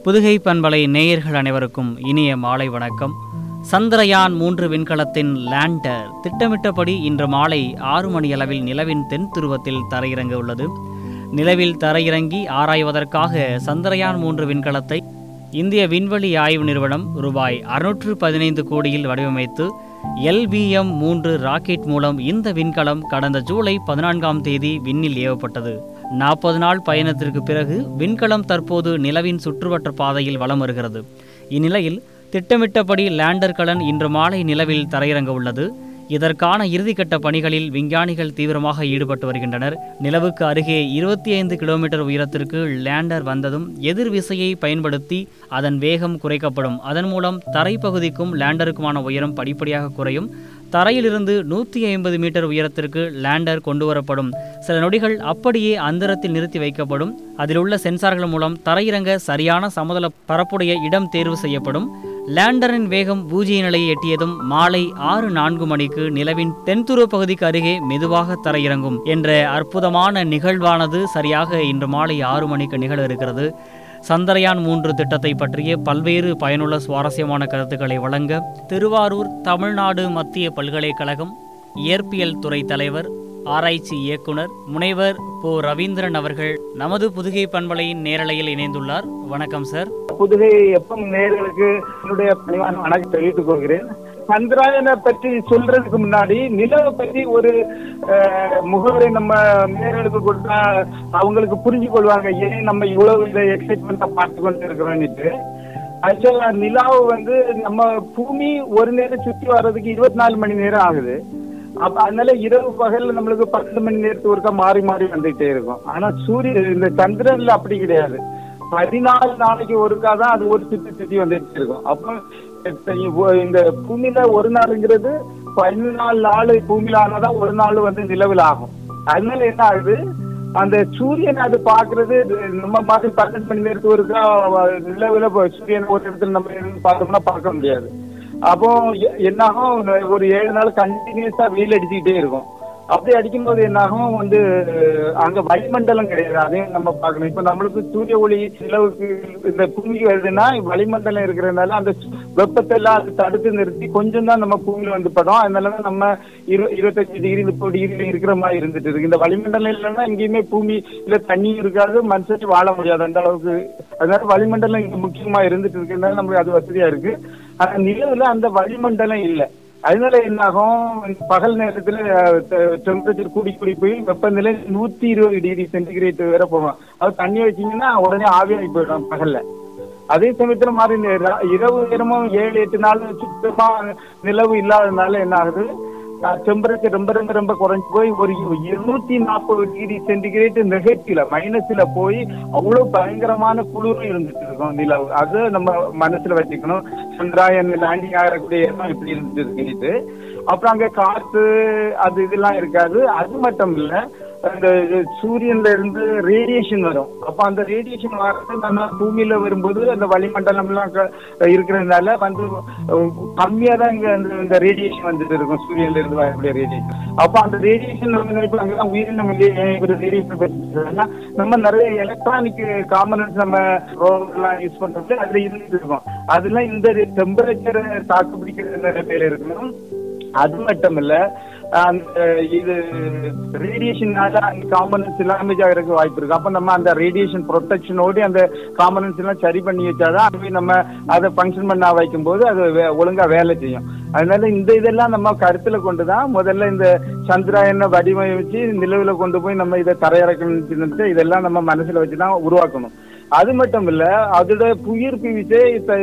புதுகை பண்பலை நேயர்கள் அனைவருக்கும் இனிய மாலை வணக்கம் சந்திரயான் மூன்று விண்கலத்தின் லேண்டர் திட்டமிட்டபடி இன்று மாலை ஆறு மணியளவில் நிலவின் தென் துருவத்தில் தரையிறங்க உள்ளது நிலவில் தரையிறங்கி ஆராய்வதற்காக சந்திரயான் மூன்று விண்கலத்தை இந்திய விண்வெளி ஆய்வு நிறுவனம் ரூபாய் அறுநூற்று பதினைந்து கோடியில் வடிவமைத்து எல்விஎம் மூன்று ராக்கெட் மூலம் இந்த விண்கலம் கடந்த ஜூலை பதினான்காம் தேதி விண்ணில் ஏவப்பட்டது நாற்பது நாள் பயணத்திற்கு பிறகு விண்கலம் தற்போது நிலவின் சுற்றுவட்ட பாதையில் வலம் வருகிறது இந்நிலையில் திட்டமிட்டபடி லேண்டர் கலன் இன்று மாலை நிலவில் தரையிறங்க உள்ளது இதற்கான இறுதிக்கட்ட பணிகளில் விஞ்ஞானிகள் தீவிரமாக ஈடுபட்டு வருகின்றனர் நிலவுக்கு அருகே இருபத்தி ஐந்து கிலோமீட்டர் உயரத்திற்கு லேண்டர் வந்ததும் எதிர் விசையை பயன்படுத்தி அதன் வேகம் குறைக்கப்படும் அதன் மூலம் தரைப்பகுதிக்கும் லேண்டருக்குமான உயரம் படிப்படியாக குறையும் தரையிலிருந்து நூற்றி ஐம்பது மீட்டர் உயரத்திற்கு லேண்டர் கொண்டு வரப்படும் சில நொடிகள் அப்படியே அந்தரத்தில் நிறுத்தி வைக்கப்படும் அதில் உள்ள சென்சார்கள் மூலம் தரையிறங்க சரியான சமதள பரப்புடைய இடம் தேர்வு செய்யப்படும் லேண்டரின் வேகம் பூஜ்ய நிலையை எட்டியதும் மாலை ஆறு நான்கு மணிக்கு நிலவின் தென்துருவ பகுதிக்கு அருகே மெதுவாக தரையிறங்கும் என்ற அற்புதமான நிகழ்வானது சரியாக இன்று மாலை ஆறு மணிக்கு நிகழ இருக்கிறது சந்திரயான் மூன்று திட்டத்தை பற்றிய பல்வேறு பயனுள்ள சுவாரஸ்யமான கருத்துக்களை வழங்க திருவாரூர் தமிழ்நாடு மத்திய பல்கலைக்கழகம் இயற்பியல் துறை தலைவர் ஆராய்ச்சி இயக்குனர் முனைவர் போ ரவீந்திரன் அவர்கள் நமது புதுகை பண்பலையின் நேரலையில் இணைந்துள்ளார் வணக்கம் சார் புதுகை எப்பம் நேர்களுக்கு என்னுடைய பணிவான வணக்கம் தெரிவித்துக் கொள்கிறேன் சந்திராயனை பற்றி சொல்றதுக்கு முன்னாடி நிலவை பற்றி ஒரு அஹ், முகவரை நம்ம நேர்களுக்கு கொடுத்தா அவங்களுக்கு புரிஞ்சு கொள்வாங்க ஏன் நம்ம இவ்வளவு இதை எக்ஸைட்மெண்டா பார்த்து கொண்டு இருக்கிறோம்னுட்டு ஆக்சுவலா நிலாவை வந்து நம்ம பூமி ஒரு நேரம் சுத்தி வர்றதுக்கு இருபத்தி நாலு மணி நேரம் ஆகுது அப்ப அதனால இரவு பகல் நம்மளுக்கு பன்னெண்டு மணி நேரத்துக்கு ஒருக்கா மாறி மாறி வந்துட்டே இருக்கும் ஆனா சூரியன் இந்த சந்திரன்ல அப்படி கிடையாது பதினாலு நாளைக்கு ஒருக்கா தான் அது ஒரு சுத்தி சுத்தி வந்துட்டு இருக்கும் அப்போ இப்ப இவ்வ- இந்த பூமியில ஒரு நாளுங்கிறது பதினாலு நாள் பூமியில ஆனாதான் ஒரு நாள் வந்து நிலவில் ஆகும் அதனால என்ன ஆகுது அந்த சூரியன் அது பாக்குறது இது நம்ம மாதிரி பன்னெண்டு மணி நேரத்துக்கு ஒருக்கா வ- நிலவுல இப்ப சூரியன் ஒரு இடத்துல நம்ம இருந்து பார்த்தோம்னா பார்க்க முடியாது அப்போ எ- என்னாகும் ஒரு ஏழு நாள் கண்டினியூஸா வெயில் அடிச்சுக்கிட்டே இருக்கும் அப்படி அடிக்கும்போது என்னாகும் வந்து அங்க வளிமண்டலம் கிடையாது அதையும் நம்ம பார்க்கணும் இப்ப நம்மளுக்கு சூரிய ஒளி நிலவுக்கு இந்த பூமிக்கு வருதுன்னா வளிமண்டலம் இருக்கிறதுனால அந்த வெப்பத்தை எல்லாம் அது தடுத்து நிறுத்தி கொஞ்சம் தான் நம்ம பூமியில வந்து படும் அதனாலதான் நம்ம இரு இருபத்தஞ்சு டிகிரி முப்பது டிகிரி இருக்கிற மாதிரி இருந்துட்டு இருக்கு இந்த வளிமண்டலம் இல்லைன்னா எங்கேயுமே பூமி இல்ல தண்ணியும் இருக்காது மனுஷன் வாழ முடியாது அந்த அளவுக்கு அதனால வளிமண்டலம் இங்க முக்கியமா இருந்துட்டு இருக்கிறதுனால நமக்கு அது வசதியா இருக்கு ஆனா நிலவுல அந்த வளிமண்டலம் இல்லை அதனால என்ன ஆகும் பகல் நேரத்துல டெம்பரேச்சர் கூடி கூடி போய் வெப்பநிலை நூத்தி இருபது டிகிரி சென்டிகிரேட் வரை போகும் அது தண்ணி வச்சீங்கன்னா உடனே ஆவியாகி போயிடும் பகல்ல அதே சமயத்துல மாதிரி இந்த ர- இரவு நேரமும் ஏழு எட்டு நாள் சுத்தமா நிலவு இல்லாததுனால என்ன ஆகுது டெம்பரேச்சர் ரொம்ப ரொம்ப ரொம்ப குறைஞ்சு போய் ஒரு இருநூத்தி நாற்பது டிகிரி சென்டிகிரேட் நெகட்டிவ்ல மைனஸ்ல போய் அவ்வளவு பயங்கரமான குளிரும் இருந்துட்டு இருக்கும் நிலவு அது நம்ம மனசுல வச்சுக்கணும் சந்திராயன் லேண்டிங் ஆகக்கூடிய இடம் இப்படி இருந்துட்டு இருக்குன்னு அப்புறம் அங்க காத்து அது இதெல்லாம் இருக்காது அது மட்டும் இல்ல அந்த சூரியன்ல இருந்து ரேடியேஷன் வரும் அப்ப அந்த ரேடியேஷன் வர்றது நம்ம பூமியில வரும்போது அந்த வளிமண்டலம் எல்லாம் க- இருக்கிறதுனால வந்து அஹ், கம்மியா தான் இங்க அந்த இந்த ரேடியேஷன் வந்துட்டு இருக்கும் சூரியன்ல இருந்து வரக்கூடிய ரேடியேஷன் அப்ப அந்த ரேடியேஷன் நம்ம நினைப்பாங்க அங்கதான் உயிரினம் இல்லையே ஏன் இப்படி ரேடியேஷன் பேசுறாங்கன்னா நம்ம நிறைய எலக்ட்ரானிக் காம்பனன்ஸ் நம்ம ரோவர் எல்லாம் யூஸ் பண்றது அதுல இருந்துட்டு இருக்கும் அதெல்லாம் இந்த டெம்பரேச்சரை தாக்கு பிடிக்கிறது நிறைய பேர் இருக்கணும் அது மட்டும் இல்ல அந்த இது ரேடியேஷனால அந்த காம்பனன்ஸ் டேமேஜ் ஆகிறதுக்கு வாய்ப்பு இருக்கு அப்ப நம்ம அந்த ரேடியேஷன் ப்ரொடெக்ஷனோட அந்த காம்பனன்ஸ் எல்லாம் சரி பண்ணி வச்சாதான் அது நம்ம அதை ஃபங்க்ஷன் பண்ண வைக்கும் போது அது வே- ஒழுங்கா வேலை செய்யும் அதனால இந்த இதெல்லாம் நம்ம கருத்துல கொண்டுதான் முதல்ல இந்த சந்திராயனை வடிவமைச்சு நிலவுல கொண்டு போய் நம்ம இதை தரையிறக்கணும் இதெல்லாம் நம்ம மனசுல வச்சுதான் உருவாக்கணும் அது மட்டும் இல்ல அதோட புயிர்ப்பு விசை இப்ப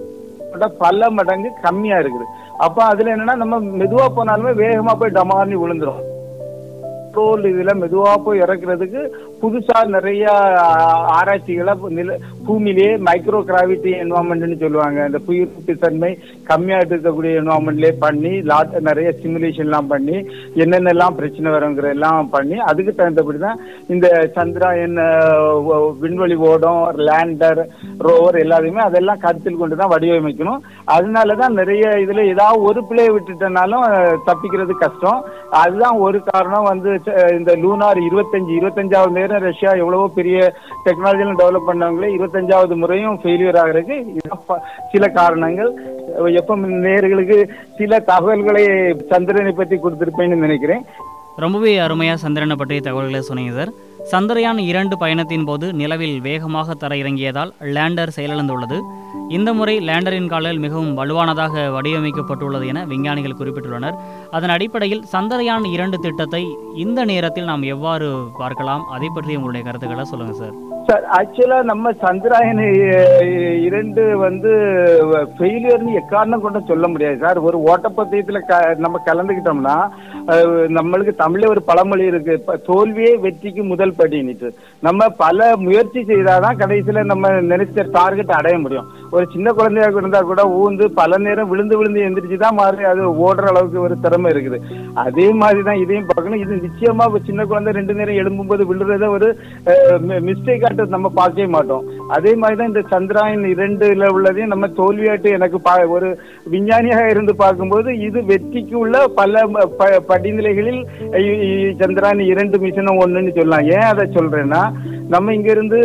விட பல மடங்கு கம்மியா இருக்குது அப்ப அதுல என்னன்னா நம்ம மெதுவா போனாலுமே வேகமா போய் டமார்னி விழுந்துரும் பெட்ரோல் இதுல மெதுவா போய் இறக்குறதுக்கு புதுசா நிறைய ஆ- ஆராய்ச்சிகளை நில பூமியிலேயே மைக்ரோ கிராவிட்டி என்வாரன்மெண்ட்னு சொல்லுவாங்க இந்த புயிர்ப்பு தன்மை கம்மியா இருக்கக்கூடிய என்வாரன்மெண்ட்லயே பண்ணி லாட் நிறைய சிமுலேஷன் எல்லாம் பண்ணி என்னென்னலாம் பிரச்சனை வருங்கிற எல்லாம் பண்ணி அதுக்கு தகுந்தபடி தான் இந்த சந்திராயன் அஹ், ஒ- விண்வெளி ஓடம் லேண்டர் ரோவர் எல்லாத்தையுமே அதெல்லாம் கருத்தில் கொண்டு தான் வடிவமைக்கணும் அதனாலதான் நிறைய இதுல ஏதாவது ஒரு பிள்ளையை விட்டுட்டனாலும் அஹ், தப்பிக்கிறது கஷ்டம் அதுதான் ஒரு காரணம் வந்து ச- இந்த லூனார் இருபத்தஞ்சு இருபத்தஞ்சாவது நேரம் ரஷ்யா எவ்வளவோ பெரிய டெக்னாலஜிலாம் டெவலப் பண்ணவங்களே இருபத்தஞ்சாவது முறையும் ஃபெயிலியர் ஆகிறதுக்கு இதான் ப- சில காரணங்கள் எப்ப நேர்களுக்கு சில தகவல்களை சந்திரனை பத்தி கொடுத்திருப்பேன்னு நினைக்கிறேன் ரொம்பவே அருமையாக சந்திரனை பற்றிய தகவல்களை சொன்னீங்க சார் சந்திரயான் இரண்டு பயணத்தின் போது நிலவில் வேகமாக தர இறங்கியதால் லேண்டர் செயலிழந்துள்ளது இந்த முறை லேண்டரின் கால்கள் மிகவும் வலுவானதாக வடிவமைக்கப்பட்டுள்ளது என விஞ்ஞானிகள் குறிப்பிட்டுள்ளனர் அதன் அடிப்படையில் சந்திரயான் இரண்டு திட்டத்தை இந்த நேரத்தில் நாம் எவ்வாறு பார்க்கலாம் அதை பற்றி உங்களுடைய கருத்துக்களை சொல்லுங்கள் சார் சார் ஆக்சுவலா நம்ம சந்திராயன் இ- இரண்டு வந்து ஃபெயிலியர்னு எக்காரணம் கொண்டு சொல்ல முடியாது சார் ஒரு ஓட்டப்பந்தயத்துல க நம்ம கலந்துக்கிட்டோம்னா அஹ், நம்மளுக்கு தமிழ்ல ஒரு பழமொழி இருக்கு ப- தோல்வியே வெற்றிக்கு முதல் படின்னுட்டு நம்ம பல முயற்சி செய்தாதான் கடைசியில நம்ம நினைச்ச டார்கெட் அடைய முடியும் ஒரு சின்ன குழந்தையாக இருந்தா கூட ஊந்து பல நேரம் விழுந்து விழுந்து எந்திரிச்சு தான் மாறி அது ஓடுற அளவுக்கு ஒரு திறமை இருக்குது அதே மாதிரி தான் இதையும் பார்க்கணும் இது நிச்சயமா ஒரு சின்ன குழந்தை ரெண்டு நேரம் எழும்பும்போது விழுறத ஒரு மிஸ்டேக் ஆட்டு நம்ம பார்க்கவே மாட்டோம் அதே மாதிரி தான் இந்த சந்திராயன் இரண்டுல உள்ளதையும் நம்ம தோல்வியாட்டு எனக்கு பா- ஒரு விஞ்ஞானியாக இருந்து பார்க்கும்போது இது வெற்றிக்கு உள்ள பல ம- ப- படிநிலைகளில் இ- இ- சந்திராயன் இரண்டு மிஷனும் ஒண்ணுன்னு சொல்லலாம் ஏன் அதை சொல்றேன்னா நம்ம இங்க இருந்து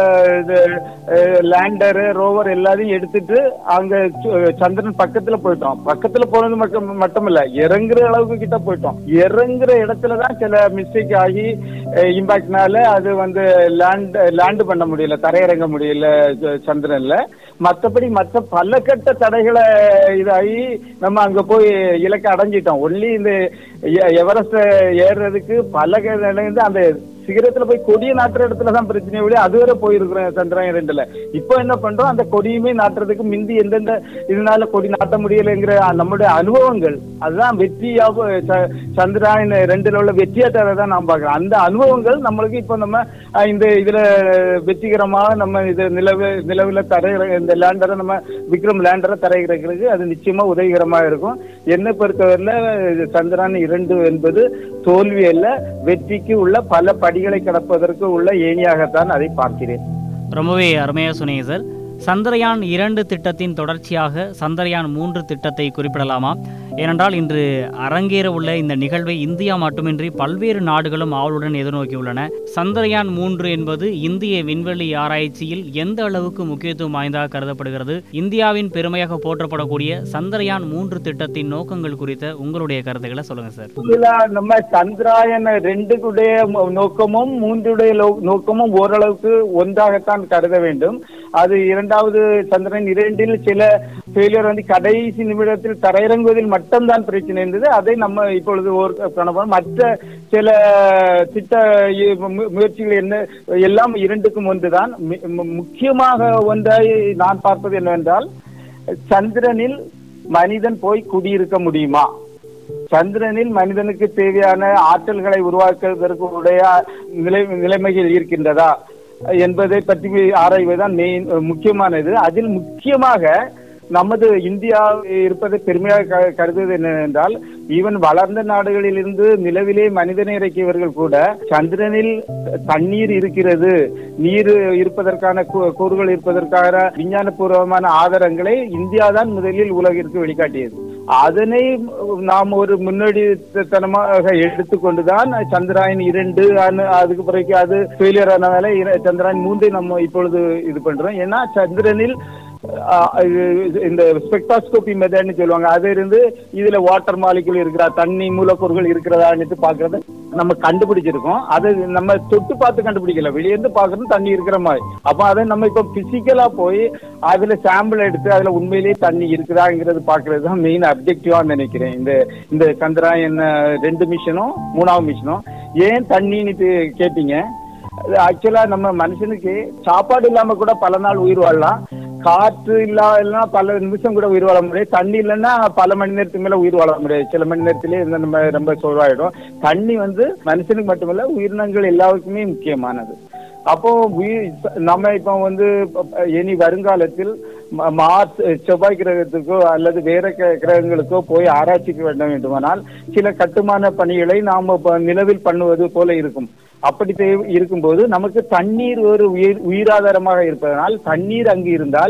லேண்டர் ரோவர் எல்லாத்தையும் எடுத்துட்டு அங்க சு- சந்திரன் பக்கத்துல போயிட்டோம் பக்கத்துல போனது மட்டும் மட்டுமில்ல இறங்குற அளவுக்கு கிட்ட போயிட்டோம் இறங்குற இடத்துல தான் சில மிஸ்டேக் ஆகி இம்பாக்ட்னால அது வந்து லேண்ட் லேண்ட் பண்ண முடியல தரையிறங்க முடியல ச- சந்திரன்ல மத்தபடி மத்த பல கட்ட தடைகளை இதாகி நம்ம அங்க போய் இலக்கை அடைஞ்சிட்டோம் ஒன்லி இந்த எ- எவரெஸ்ட் ஏறுறதுக்கு பல க- இருந்து அந்த சிகரத்துல போய் கொடியை நாட்டுற இடத்துல தான் பிரச்சனை ஒழிய அது வரை போயிருக்கிறோம் சந்திராயன் ரெண்டுல இப்போ என்ன பண்றோம் அந்த கொடியுமே நாட்டுறதுக்கு மிந்தி எந்தெந்த இதனால கொடி நாட்ட முடியலைங்கிற நம்முடைய அனுபவங்கள் அதுதான் வெற்றியாக ச- சந்திராயன் ரெண்டுல உள்ள வெற்றியாட்டரை தான் நான் பார்க்கிறேன் அந்த அனுபவங்கள் நம்மளுக்கு இப்போ நம்ம அஹ், இந்த இதுல வெற்றிகரமாக நம்ம இது நிலவு நிலவுல தரை இந்த லேண்டரை நம்ம விக்ரம் லேண்டரை தரையிறக்கிறதுக்கு அது நிச்சயமா உதவிகரமா இருக்கும் என்னை பொறுத்தவரையில இது சந்திராயன் இரண்டு என்பது தோல்வி அல்ல வெற்றிக்கு உள்ள பல படிகளை கடப்பதற்கு உள்ள ஏணியாகத்தான் அதை பார்க்கிறேன் ரொம்பவே அருமையாக சொன்னீங்க சார் சந்திரயான் இரண்டு திட்டத்தின் தொடர்ச்சியாக சந்திரயான் மூன்று திட்டத்தை குறிப்பிடலாமா ஏனென்றால் இன்று அரங்கேற உள்ள இந்த நிகழ்வை இந்தியா மட்டுமின்றி பல்வேறு நாடுகளும் ஆவலுடன் எதிர்நோக்கியுள்ளன சந்திரயான் மூன்று என்பது இந்திய விண்வெளி ஆராய்ச்சியில் எந்த அளவுக்கு முக்கியத்துவம் வாய்ந்ததாக கருதப்படுகிறது இந்தியாவின் பெருமையாக போற்றப்படக்கூடிய சந்திரயான் மூன்று திட்டத்தின் நோக்கங்கள் குறித்த உங்களுடைய கருத்துக்களை சொல்லுங்க சார் இதுல நம்ம சந்திராயன் ரெண்டுடைய மோ- நோக்கமும் மூன்றுடைய லோ- நோக்கமும் ஓரளவுக்கு ஒன்றாகத்தான் கருத வேண்டும் அது இரண்டாவது சந்திரன் இரண்டில் சில ஃபெயிலியர் வந்து கடைசி நிமிடத்தில் தரையிறங்குவதில் மட்டும்தான் பிரச்சனை இருந்தது அதை நம்ம இப்பொழுது ஒரு காணப்போம் மற்ற சில திட்ட இ- மு- முயற்சிகள் என்ன எல்லாம் இரண்டுக்கும் ஒன்றுதான் மி- மு- முக்கியமாக ஒன்றாய் நான் பார்ப்பது என்னவென்றால் சந்திரனில் மனிதன் போய் குடியிருக்க முடியுமா சந்திரனில் மனிதனுக்கு தேவையான ஆற்றல்களை உருவாக்குவதற்கு உடைய நிலை நிலைமைகள் இருக்கின்றதா என்பதை பற்றி ஆராய்வதுதான் மெயின் முக்கியமானது அதில் முக்கியமாக நமது இந்தியா இருப்பதை பெருமையாக க- கருதுவது என்னவென்றால் ஈவன் வளர்ந்த நாடுகளில் இருந்து நிலவிலே மனிதனை இறக்கியவர்கள் கூட சந்திரனில் தண்ணீர் இருக்கிறது நீர் இருப்பதற்கான கூ- கூறுகள் இருப்பதற்கான விஞ்ஞானபூர்வமான ஆதாரங்களை இந்தியா தான் முதலில் உலகிற்கு வெளிக்காட்டியது அதனை நாம் ஒரு முன்னோடித்தனமாக எடுத்துக்கொண்டுதான் சந்திராயன் இரண்டு அனு- அதுக்கு பிறகு அது ஃபெயிலியர் ஆனதால இர- சந்திராயன் மூன்றை நம்ம இப்பொழுது இது பண்றோம் ஏன்னா சந்திரனில் அஹ், இது- இந்த ஸ்பெக்டாஸ்கோபி மெத்தட்னு சொல்லுவாங்க அது இருந்து இதுல வாட்டர் மாலிகுல் இருக்கிறா தண்ணி மூலப்பொருட்கள் இருக்கிறதான்னு பாக்குறத நம்ம கண்டுபிடிச்சிருக்கோம் அது நம்ம தொட்டு பார்த்து கண்டுபிடிக்கல வெளியே இருந்து பாக்குறது தண்ணி இருக்கிற மாதிரி அப்ப அதை நம்ம இப்ப பிசிக்கலா போய் அதுல சாம்பிள் எடுத்து அதுல உண்மையிலேயே தண்ணி இருக்குதாங்கிறது பாக்குறது தான் மெயின் அப்ஜெக்டிவா நினைக்கிறேன் இந்த இந்த சந்திராயன் அஹ், ரெண்டு மிஷனும் மூணாவது மிஷனும் ஏன் தண்ணின்னு பே- கேட்டீங்க ஆக்சுவலா நம்ம மனுஷனுக்கு சாப்பாடு இல்லாம கூட பல நாள் உயிர் வாழலாம் காற்று இல்லாம பல நிமிஷம் கூட உயிர் வாழ முடியாது தண்ணி இல்லைன்னா பல மணி நேரத்துக்கு மேல உயிர் வாழ முடியாது சில மணி நேரத்திலே இருந்து நம்ம ரொம்ப சோர்வாயிடும் தண்ணி வந்து மனுஷனுக்கு மட்டுமல்ல உயிரினங்கள் எல்லாருக்குமே முக்கியமானது அப்போ உயிர் நம்ம இப்போ வந்து இனி வருங்காலத்தில் ம- மார்ஸ் செவ்வாய் கிரகத்துக்கோ அல்லது வேற கிர- கிரகங்களுக்கோ போய் ஆராய்ச்சிக்கு வேண்ட வேண்டுமானால் சில கட்டுமான பணிகளை நாம இப்ப நிலவில் பண்ணுவது போல இருக்கும் அப்படி தேவை- இருக்கும்போது நமக்கு தண்ணீர் ஒரு உயிர் உயிராதாரமாக இருப்பதனால் தண்ணீர் அங்கு இருந்தால்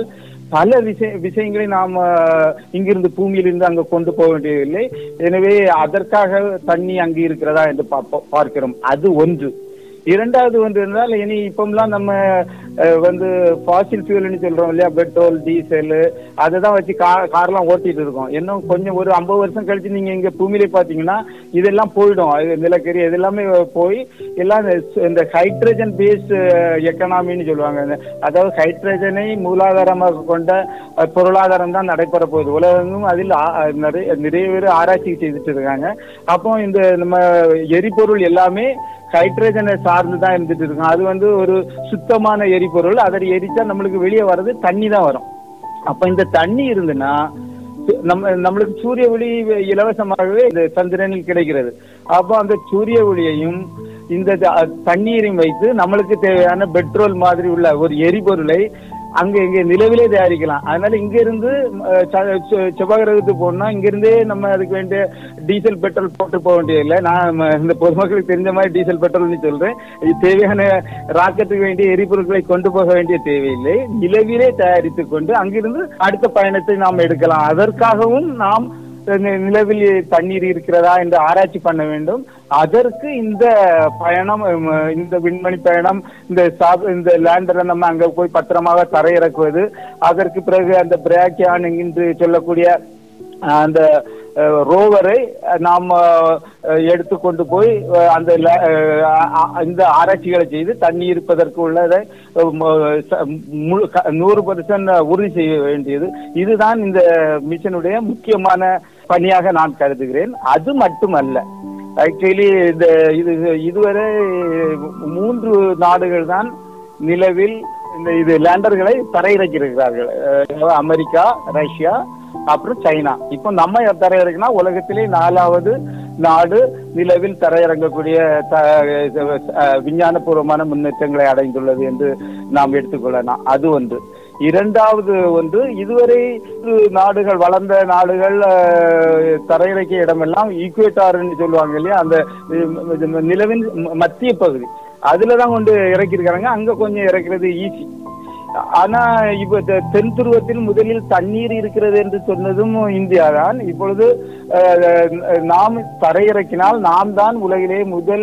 பல விஷய விஷயங்களை நாம் அஹ், இங்கிருந்து பூமியிலிருந்து அங்க கொண்டு போக வேண்டியதில்லை எனவே அதற்காக தண்ணி அங்கு இருக்கிறதா என்று பார்ப்போம் பார்க்கிறோம் அது ஒன்று இரண்டாவது ஒன்று என்றால் இனி இப்பெல்லாம் நம்ம அஹ், வந்து ஃபாசில் ஃபியூல்னு சொல்றோம் இல்லையா பெட்ரோல் டீசல் அதை தான் வச்சு கார் கார்லாம் ஓட்டிட்டு இருக்கோம் இன்னும் கொஞ்சம் ஒரு ஐம்பது வருஷம் கழிச்சு நீங்க இங்க பூமியிலே பாத்தீங்கன்னா இதெல்லாம் போயிடும் அது நிலக்கரி இது எல்லாமே போய் எல்லாம் இந்த சு- இந்த ஹைட்ரஜன் பேஸ்ட் எக்கனாமின்னு சொல்லுவாங்க இந்த- அதாவது ஹைட்ரஜனை மூலாதாரமாக கொண்ட அஹ், பொருளாதாரம் தான் நடைபெற போகுது உலகமும் அதில் ஆ- அஹ், நிறைய நிறைய பேர் ஆராய்ச்சி செய்துட்டு இருக்காங்க அப்போ இந்த நம்ம எரிபொருள் எல்லாமே ஹைட்ரஜனை சார்ந்து தான் இருந்துட்டு இருக்கும் அது வந்து ஒரு சுத்தமான எரிபொருள் அதை எரிச்சா நம்மளுக்கு வெளியே வர்றது தண்ணி தான் வரும் அப்ப இந்த தண்ணி இருந்துன்னா சு- நம்ம நம்மளுக்கு சூரிய ஒளி இலவசமாகவே இந்த சந்திரனில் கிடைக்கிறது அப்போ அந்த சூரிய ஒளியையும் இந்த த- தண்ணீரையும் வைத்து நம்மளுக்கு தேவையான பெட்ரோல் மாதிரி உள்ள ஒரு எரிபொருளை அங்க இங்க நிலவிலே தயாரிக்கலாம் அதனால இங்க இருந்து அஹ், ச- செ- செவ்வாய் கிரகத்துக்கு போகணும்னா இங்க இருந்தே நம்ம அதுக்கு வேண்டிய டீசல் பெட்ரோல் போட்டு போக வேண்டியதில்லை நான் நம்ம இந்த பொதுமக்களுக்கு தெரிஞ்ச மாதிரி டீசல் பெட்ரோல்னு சொல்றேன் இது தேவையான ராக்கெட்டுக்கு வேண்டிய எரிபொருட்களை கொண்டு போக வேண்டிய தேவையில்லை நிலவிலே தயாரித்துக் கொண்டு அங்கிருந்து அடுத்த பயணத்தை நாம் எடுக்கலாம் அதற்காகவும் நாம் நி- நிலவில் தண்ணீர் இருக்கிறதா என்று ஆராய்ச்சி பண்ண வேண்டும் அதற்கு இந்த பயணம் உம், இந்த விண்வெளி பயணம் இந்த சாப்- இந்த லேண்டரை நம்ம அங்க போய் பத்திரமாக தரையிறக்குவது அதற்கு பிறகு அந்த பிராக்கியான் என்று சொல்லக்கூடிய அஹ், அந்த அஹ், ரோவரை நாம் அஹ், எடுத்துக்கொண்டு போய் அஹ், அந்த ல- அஹ், அ- இந்த ஆராய்ச்சிகளை செய்து தண்ணி இருப்பதற்கு உள்ளதை அஹ், ம- ச- முழு க- நூறு பர்சன்ட் உறுதி செய்ய வேண்டியது இதுதான் இந்த மிஷனுடைய முக்கியமான பணியாக நான் கருதுகிறேன் அது மட்டுமல்ல ஆக்சுவலி இந்த இது இதுவரை மூன்று நாடுகள் தான் நிலவில் இந்த இது லேண்டர்களை தரையிறக்கியிருக்கிறார்கள் அஹ் அமெரிக்கா ரஷ்யா அப்புறம் சைனா இப்போ நம்ம தரையிறக்கினா உலகத்திலே நாலாவது நாடு நிலவில் தரையிறங்கக்கூடிய த- அஹ் விஞ்ஞானபூர்வமான முன்னேற்றங்களை அடைந்துள்ளது என்று நாம் எடுத்துக்கொள்ளலாம் அது ஒன்று இரண்டாவது ஒன்று இதுவரை இரு நாடுகள் வளர்ந்த நாடுகள் அஹ், தரையிறக்கிய இடமெல்லாம் ஈக்குவேட்டார்னு சொல்லுவாங்க இல்லையா அந்த அஹ், இது நிலவின் ம- மத்திய பகுதி அதுலதான் கொண்டு இறக்கியிருக்காங்க அங்க கொஞ்சம் இறக்குறது ஈஸி ஆனா இப்ப தெ- தென் துருவத்தில் முதலில் தண்ணீர் இருக்கிறது என்று சொன்னதும் இந்தியா தான் இப்பொழுது அஹ், நாம் தரையிறக்கினால் நாம் தான் உலகிலே முதல்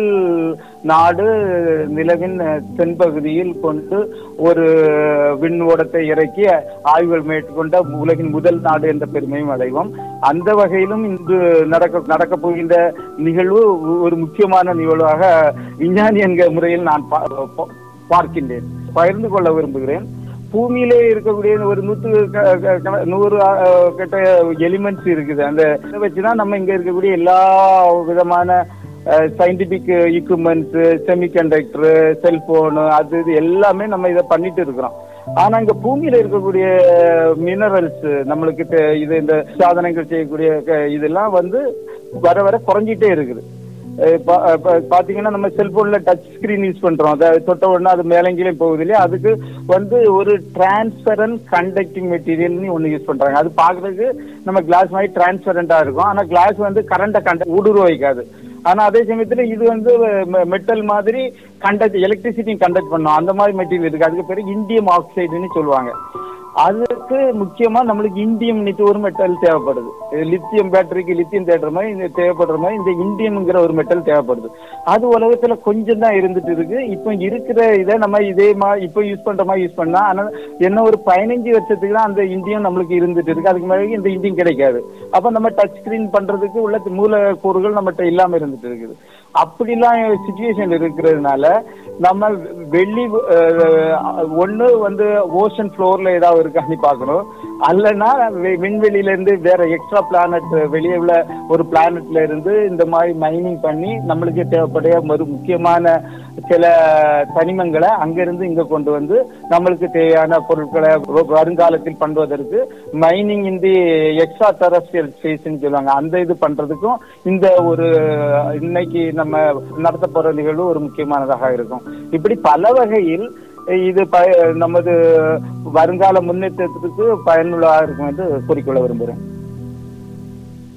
நாடு நிலவின் தென்பகுதியில் கொண்டு ஒரு விண் ஓடத்தை இறக்கி ஆய்வுகள் மேற்கொண்ட உலகின் முதல் நாடு என்ற பெருமையும் அடைவோம் அந்த வகையிலும் இன்று நடக்க நடக்க போகின்ற நிகழ்வு ஒரு முக்கியமான நிகழ்வாக விஞ்ஞானி என்கிற முறையில் நான் பா- பா- பார்க்கின்றேன் பகிர்ந்து கொள்ள விரும்புகிறேன் பூமியிலே இருக்கக்கூடிய ஒரு நூற்று க- க- க- நூறு அஹ், கிட்ட எலிமெண்ட்ஸ் இருக்குது அந்த இதை வச்சுதான் நம்ம இங்க இருக்கக்கூடிய எல்லா விதமான சயின்டிபிக் equipments செமிகண்டக்டர் செல்போனு அது இது எல்லாமே நம்ம இதை பண்ணிட்டு இருக்கிறோம் ஆனா இங்க பூமியில இருக்கக்கூடிய மினரல்ஸ் நம்மளுக்கு தே- இது இந்த சாதனங்கள் செய்யக்கூடிய க- இதெல்லாம் வந்து வர வர குறைஞ்சிட்டே இருக்குது அஹ் பா- அஹ் பா- பாத்தீங்கன்னா நம்ம செல்போன்ல டச் ஸ்கிரீன் யூஸ் பண்றோம் அதை தொட்ட உடனே அது மேலங்கிலையும் போகுது இல்லையா அதுக்கு வந்து ஒரு டிரான்ஸ்பரண்ட் கண்டக்டிங் மெட்டீரியல்னு ஒண்ணு யூஸ் பண்றாங்க அது பாக்குறதுக்கு நம்ம கிளாஸ் மாதிரி டிரான்ஸ்பரண்டா இருக்கும் ஆனா கிளாஸ் வந்து கரண்ட கண்ட ஊடுருவ வைக்காது ஆனா அதே சமயத்துல இது வந்து மெட்டல் மாதிரி கண்டக்ட் எலக்ட்ரிசிட்டி கண்டக்ட் பண்ணும் அந்த மாதிரி மெட்டீரியல் இருக்கு அதுக்கு பேரு இண்டியம் ஆக்சைடுன்னு சொல்லுவாங்க அதுக்கு முக்கியமா நம்மளுக்கு இண்டியம் ஒரு மெட்டல் தேவைப்படுது லித்தியம் பேட்டரிக்கு லித்தியம் தேடுற மாதிரி இந்த தேவைப்படுற மாதிரி இந்த இண்டியம்ங்கிற ஒரு மெட்டல் தேவைப்படுது அது உலகத்துல கொஞ்சம் தான் இருந்துட்டு இருக்கு இப்போ இருக்கிற இதை நம்ம இதே மாதிரி இப்போ யூஸ் பண்ற மாதிரி யூஸ் பண்ணா ஆனா என்ன ஒரு பதினஞ்சு வருஷத்துக்கு தான் அந்த இந்தியம் நம்மளுக்கு இருந்துட்டு இருக்கு அதுக்கு மேலே இந்த இந்தியம் கிடைக்காது அப்ப நம்ம டச் ஸ்கிரீன் பண்றதுக்கு உள்ள மூலக்கூறுகள் நம்மகிட்ட இல்லாம இருந்துட்டு இருக்குது அப்படிலாம் சுச்சுவேஷன் இருக்கிறதுனால நம்ம வெள்ளி அஹ், ஒண்ணு வந்து ஓஷன் ஃப்ளோர்ல ஏதாவது இருக்கான்னு பார்க்கணும் அல்லனா வெ- விண்வெளியில இருந்து வேற எக்ஸ்ட்ரா பிளானட் வெளியே உள்ள ஒரு பிளானட்ல இருந்து இந்த மாதிரி மைனிங் பண்ணி நம்மளுக்கு தேவைப்படைய ஒரு முக்கியமான சில தனிமங்களை அங்கிருந்து இங்க கொண்டு வந்து நம்மளுக்கு தேவையான பொருட்களை வ- வருங்காலத்தில் பண்ணுவதற்கு mining in the extraterrestrial ஸ்பேஸ்ன்னு சொல்லுவாங்க அந்த இது பண்றதுக்கும் இந்த ஒரு இன்னைக்கு நம்ம நடத்த போற நிகழ்வு ஒரு முக்கியமானதாக இருக்கும் இப்படி பல வகையில் இது ப- நமது வருங்கால முன்னேற்றத்துக்கு பயனுள்ளதாக இருக்கும் என்று கூறிக்கொள்ள விரும்புகிறேன்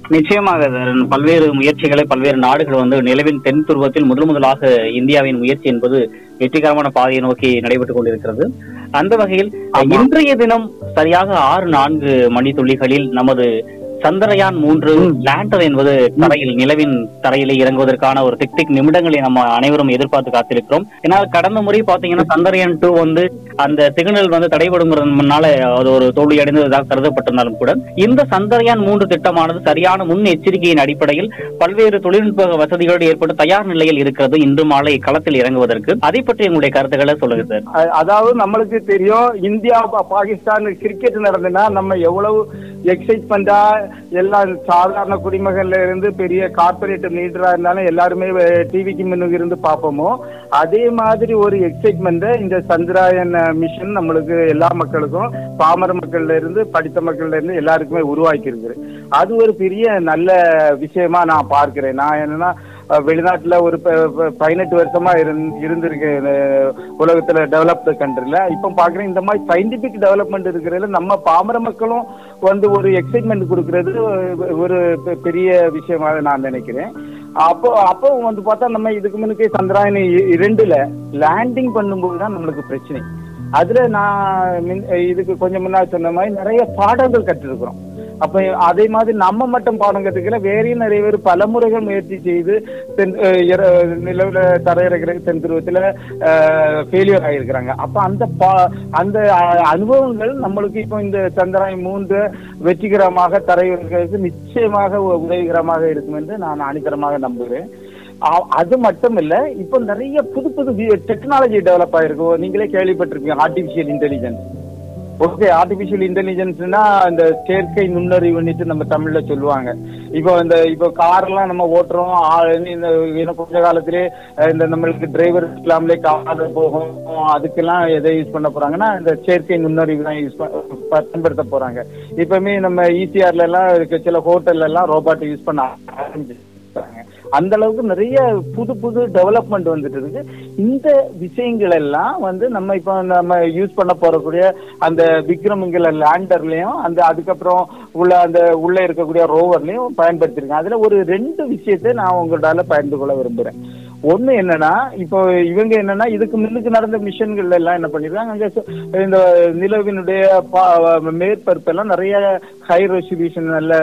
நிச்சயமாக தரன். பல்வேறு முயற்சிகளை பல்வேறு நாடுகள் வந்து நிலவின் தென் துருவத்தில் முதல் முதலாக இந்தியாவின் முயற்சி என்பது வெற்றிகரமான பாதையை நோக்கி நடைபெற்றுக் கொண்டிருக்கிறது அந்த வகையில் ஆமா. இன்றைய தினம் சரியாக ஆறு நான்கு மணி துளிகளில் நமது சந்திரயான் மூன்று ம். லேண்டர் என்பது தரையில் நிலவின் தரையிலே இறங்குவதற்கான ஒரு டிக் டிக் நிமிடங்களை நம்ம அனைவரும் எதிர்பார்த்து காத்திருக்கிறோம் ஏன்னா கடந்த முறை பாத்தீங்கன்னா சந்திரயான் டூ வந்து அந்த சிக்னல் வந்து தடைபடுங்கிறதுனால அது ஒரு தோல்வி அடைந்ததாக கருதப்பட்டிருந்தாலும் கூட இந்த சந்திரயான் மூன்று திட்டமானது சரியான முன் எச்சரிக்கையின் அடிப்படையில் பல்வேறு தொழில்நுட்ப வசதிகளோடு ஏற்பட்டு தயார் நிலையில் இருக்கிறது இன்று மாலை களத்தில் இறங்குவதற்கு அதை பற்றி உங்களுடைய கருத்துக்களை சொல்லுங்க சார் அ- அதாவது நம்மளுக்கு தெரியும் இந்தியா பா- பாகிஸ்தான் கிரிக்கெட் நடந்ததுன்னா நம்ம எவ்வளவு எக்ஸைட்மெண்டா எல்லாம் சாதாரண குடிமகன்ல இருந்து பெரிய கார்பரேட் லீடரா இருந்தாலும் எல்லாருமே டிவிக்கு முன்னுக்கு இருந்து பார்ப்போமோ அதே மாதிரி ஒரு எக்ஸைட்மெண்ட் இந்த சந்திராயன் மிஷன் நம்மளுக்கு எல்லா மக்களுக்கும் பாமர மக்கள்ல இருந்து படித்த மக்கள்ல இருந்து எல்லாருக்குமே உருவாக்கி இருக்குது அது ஒரு பெரிய நல்ல விஷயமா நான் பார்க்கிறேன் நான் என்னன்னா அஹ், வெளிநாட்டுல ஒரு ப- ப- பதினெட்டு வருஷமா இருந்- இருந்திருக்கேன் அஹ், உலகத்துல டெவலப்டு கண்ட்ரில இப்போ பாக்குறேன் இந்த மாதிரி சயின்டிபிக் டெவலப்மெண்ட் இருக்கிறதுல நம்ம பாமர மக்களும் வந்து ஒரு எக்ஸைட்மெண்ட் கொடுக்கறது ஒரு- ஒரு பெ- பெரிய விஷயமாக நான் நினைக்கிறேன் அப்போ அப்போ வந்து பார்த்தா நம்ம இதுக்கு முன்னுக்கே சந்திராயன் இ- இரண்டுல லேண்டிங் பண்ணும்போது தான் நம்மளுக்கு பிரச்சனை அதுல நான் மின்- இதுக்கு கொஞ்சம் முன்னாடி சொன்ன மாதிரி நிறைய பாடங்கள் கற்றிருக்கிறோம் அப்ப அதே மாதிரி நம்ம மட்டும் பாடம் கத்துக்கல வேறையும் நிறைய பேர் பல முறைகள் முயற்சி செய்து தென் அஹ் இற- நிலவுல தரையிறக்கிற தென் துருவத்துல ஃபெயிலியர் ஆகியிருக்கிறாங்க அப்ப அந்த பா- அந்த அஹ், அனுபவங்கள் நம்மளுக்கு இப்போ இந்த சந்திராயன் மூன்று வெற்றிகரமாக தரையிறக்கிறதுக்கு நிச்சயமாக உ- உதவிகரமாக இருக்கும் என்று நான் அணித்தரமாக நம்புகிறேன் அ- அது மட்டும் இல்ல இப்போ நிறைய புது புது டெக்னாலஜி டெவலப் ஆயிருக்கு நீங்களே கேள்விப்பட்டிருப்பீங்க ஆர்டிபிஷியல் இன்டெலிஜென்ஸ் ஓகே ஆர்டிபிஷியல் இன்டெலிஜென்ஸ்னா இந்த செயற்கை நுண்ணறிவுன்னுட்டு நம்ம தமிழ்ல சொல்லுவாங்க இப்போ இந்த இப்போ கார் எல்லாம் நம்ம ஓட்டுறோம் ஆ- இந்த இன்னும் கொஞ்ச காலத்திலே அஹ், இந்த நம்மளுக்கு டிரைவர் இல்லாமலே கார் போகும் அதுக்கெல்லாம் எதை யூஸ் பண்ண போறாங்கன்னா இந்த செயற்கை நுண்ணறிவு தான் யூஸ் பயன்படுத்த போறாங்க இப்பவுமே நம்ம ஈசிஆர்ல எல்லாம் இருக்க சில ஹோட்டல்ல எல்லாம் ரோபாட் யூஸ் பண்ண ஆரம்பிச்சிருக்காங்க அந்த அளவுக்கு நிறைய புது புது டெவலப்மெண்ட் வந்துட்டு இருக்கு இந்த விஷயங்கள் எல்லாம் வந்து நம்ம இப்போ நம்ம யூஸ் பண்ண போறக்கூடிய அந்த விக்ரம்ங்கிற லேண்டர்லயும் அந்த அதுக்கப்புறம் உள்ள அந்த உள்ள இருக்கக்கூடிய ரோவர்லயும் பயன்படுத்திருக்கேன் அதுல ஒரு ரெண்டு விஷயத்தை நான் உங்களால பகிர்ந்து கொள்ள விரும்புறேன் ஒண்ணு என்னன்னா இப்போ இவங்க என்னன்னா இதுக்கு முன்னுக்கு நடந்த மிஷன்கள் எல்லாம் என்ன பண்ணிருக்காங்க அங்க சு- இந்த நிலவினுடைய பா- மேற்பரப்பெல்லாம் நிறைய ஹை ரெசல்யூஷன் நல்ல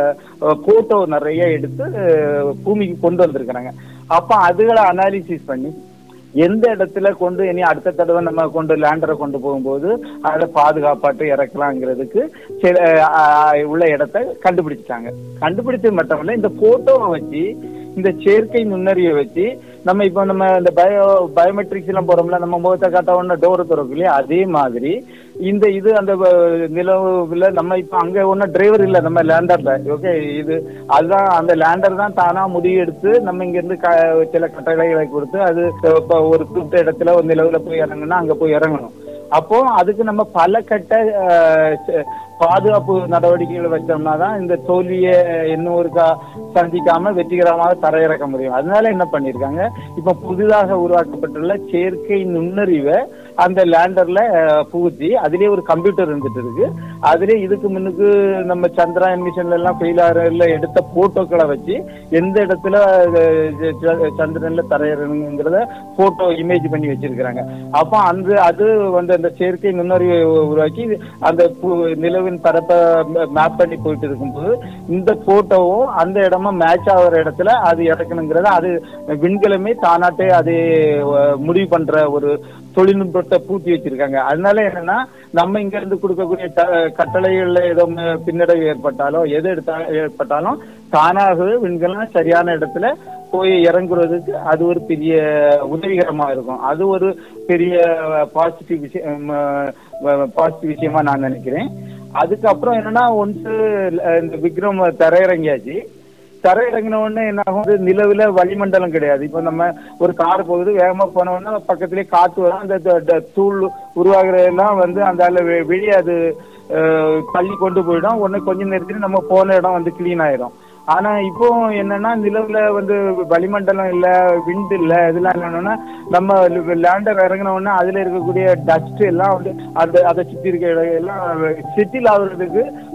போட்டோ நிறைய எடுத்து அஹ், பூமிக்கு கொண்டு வந்திருக்கிறாங்க அப்ப அதுகளை அனாலிசிஸ் பண்ணி எந்த இடத்துல கொண்டு இனி அடுத்த தடவை நம்ம கொண்டு லேண்டரை கொண்டு போகும்போது அதை பாதுகாப்பாட்டு இறக்கலாங்கிறதுக்கு சில அஹ், உள்ள இடத்த கண்டுபிடிச்சிட்டாங்க கண்டுபிடிச்சது மட்டும் இல்ல இந்த போட்டோவை வச்சு இந்த செயற்கை நுண்ணறிவை வச்சு நம்ம இப்போ நம்ம இந்த பயோ பயோமெட்ரிக்ஸ் எல்லாம் போறோம்ல நம்ம முகத்தை காட்ட உடனே டோரை திறக்கும் இல்லையா அதே மாதிரி இந்த இது அந்த வ- நிலவுல நம்ம இப்போ அங்க ஒன்றும் டிரைவர் இல்ல நம்ம லேண்டர்ல ஓகே இது அதுதான் அந்த லேண்டர் தான் தானா முடிவு எடுத்து நம்ம இங்க இருந்து க- சில கட்டளைகளை கொடுத்து அது இப்போ ஒரு குறிப்பிட்ட இடத்துல ஒரு நிலவுல போய் இறங்குனா அங்க போய் இறங்கணும் அப்போ அதுக்கு நம்ம பல கட்ட அஹ், ச- பாதுகாப்பு நடவடிக்கைகள் வச்சோம்னா தான் இந்த தோல்வியை இன்னும் ஒருக்கா சந்திக்காம வெற்றிகரமாக தரையிறக்க முடியும் அதனால என்ன பண்ணிருக்காங்க இப்ப புதிதாக உருவாக்கப்பட்டுள்ள செயற்கை நுண்ணறிவை அந்த லேண்டர்ல அஹ், புகுத்தி அதுலயே ஒரு கம்ப்யூட்டர் இருந்துட்டு இருக்கு அதுலயே இதுக்கு முன்னுக்கு நம்ம சந்திராயன் மிஷன்ல எல்லாம் ஃபெயில் ஆகிறதுல எடுத்த போட்டோக்களை வச்சு எந்த இடத்துல அஹ், ச- ச- சந்திரன்ல தரையிறங்குங்கிறத போட்டோ இமேஜ் பண்ணி வச்சிருக்கிறாங்க அப்போ அந்த அது வந்து அந்த செயற்கை நுண்ணறிவை உ- உருவாக்கி அந்த பு- நிலவின் பரப்பை மேப் பண்ணி போயிட்டு இருக்கும்போது இந்த போட்டோவும் அந்த இடமும் மேட்ச் ஆகுற இடத்துல அது இறக்கணுங்கிறத அது விண்கலமே தானாட்டே அது அஹ், முடிவு பண்ற ஒரு தொழில்நுட்பத்தை பூட்டி வச்சிருக்காங்க அதனால என்னன்னா நம்ம இங்க இருந்து கொடுக்கக்கூடிய த- கட்டளைகள்ல ஏதோ ம- பின்னடைவு ஏற்பட்டாலோ எது எடுத்தா ஏற்பட்டாலும் தானாகவே விண்கலம் சரியான இடத்துல போய் இறங்குறதுக்கு அது ஒரு பெரிய உதவிகரமா இருக்கும் அது ஒரு பெரிய பாசிட்டிவ் விஷயம் பாசிட்டிவ் விஷயமா நான் நினைக்கிறேன் அதுக்கப்புறம் என்னன்னா ஒன்ஸ் இந்த விக்ரம் தரையிறங்கியாச்சு தரையிறங்கின உடனே என்ன ஆகும் இது நிலவுல வளிமண்டலம் கிடையாது இப்போ நம்ம ஒரு கார் போகுது வேகமா போன உடனே பக்கத்திலே காத்து வரும் அந்த த- த- தூள் உருவாகிறதெல்லாம் வந்து அந்த அதுல வெ- வெளியே அது அஹ், தள்ளி கொண்டு போயிடும் உடனே கொஞ்ச நேரத்துல நம்ம போன இடம் வந்து கிளீன் ஆயிரும் ஆனா இப்போ என்னன்னா நிலவுல வந்து வளிமண்டலம் இல்ல விண்ட் இல்ல இதெல்லாம் என்னன்னா நம்ம லேண்டர் இறங்கின உடனே அதுல இருக்கக்கூடிய டஸ்ட் எல்லாம் வந்து அந்த அதை சுத்தி இருக்க இடம் எல்லாம் செட்டில் ஆகுறதுக்கு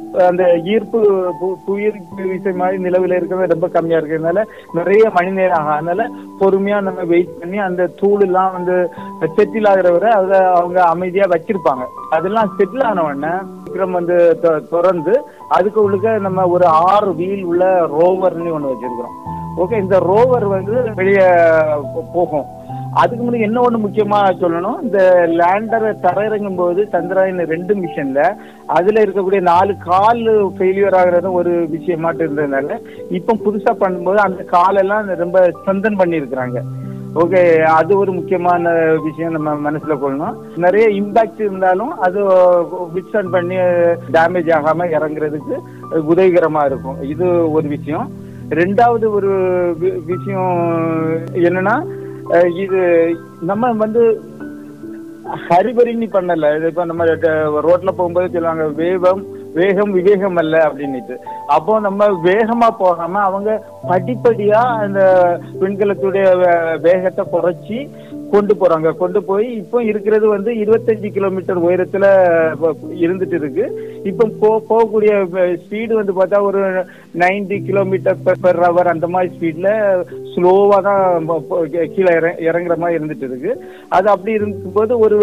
அந்த ஈர்ப்பு பு- புவியீர்ப்பு விசை மாதிரி நிலவில் இருக்கிறது ரொம்ப கம்மியா இருக்கிறதுனால நிறைய மணி நேரம் ஆகும் அதனால பொறுமையா நம்ம வெயிட் பண்ணி அந்த தூள் எல்லாம் வந்து செட்டில் ஆகுற வரை அதை அவங்க அமைதியா வச்சிருப்பாங்க அதெல்லாம் செட்டில் ஆன உடனே விக்ரம் வந்து தொ- திறந்து அதுக்கு உள்ளுக்க நம்ம ஒரு ஆறு வீல் உள்ள ரோவர்னு ஒண்ணு வச்சிருக்கிறோம் ஓகே இந்த ரோவர் வந்து வெளியே போகும் அதுக்கு முன்னாடி என்ன ஒண்ணு முக்கியமா சொல்லணும் இந்த லேண்டரை தரையிறங்கும் போது சந்திராயன் ரெண்டு மிஷன்ல அதுல இருக்கக்கூடிய நாலு கால் ஃபெயிலியர் ஆகுறது ஒரு விஷயமாட்டு இருந்ததுனால இப்போ புதுசா பண்ணும்போது அந்த காலெல்லாம் ரொம்ப ஸ்ட்ரென்தன் பண்ணியிருக்கிறாங்க ஓகே அது ஒரு முக்கியமான விஷயம் நம்ம மனசுல கொள்ளணும் நிறைய இம்பாக்ட் இருந்தாலும் அது விட்ஸ்டன் பண்ணி டேமேஜ் ஆகாம இறங்குறதுக்கு உதவிகரமா இருக்கும் இது ஒரு விஷயம் ரெண்டாவது ஒரு வி- விஷயம் என்னன்னா அஹ் இது நம்ம வந்து ஹரிபரின்னு பண்ணல இது இப்ப நம்ம ட- ரோட்ல போகும்போது சொல்லுவாங்க வேகம் வேகம் விவேகம் அல்ல அப்படின்னுட்டு அப்போ நம்ம வேகமா போகாம அவங்க படிப்படியா அந்த விண்கலத்துடைய வே- வேகத்தை குறைச்சி கொண்டு போறாங்க கொண்டு போய் இப்போ இருக்கிறது வந்து இருபத்தஞ்சு கிலோமீட்டர் உயரத்துல ப- இருந்துட்டு இருக்கு இப்போ போ- போகக்கூடிய ஸ்பீடு வந்து பார்த்தா ஒரு 90 கிலோமீட்டர் பெர் ஹவர் அந்த மாதிரி ஸ்பீட்ல ஸ்லோவா தான் ப- ப- கீழே இற- இறங்குற மாதிரி இருந்துட்டு இருக்கு அது அப்படி இருக்கும்போது ஒரு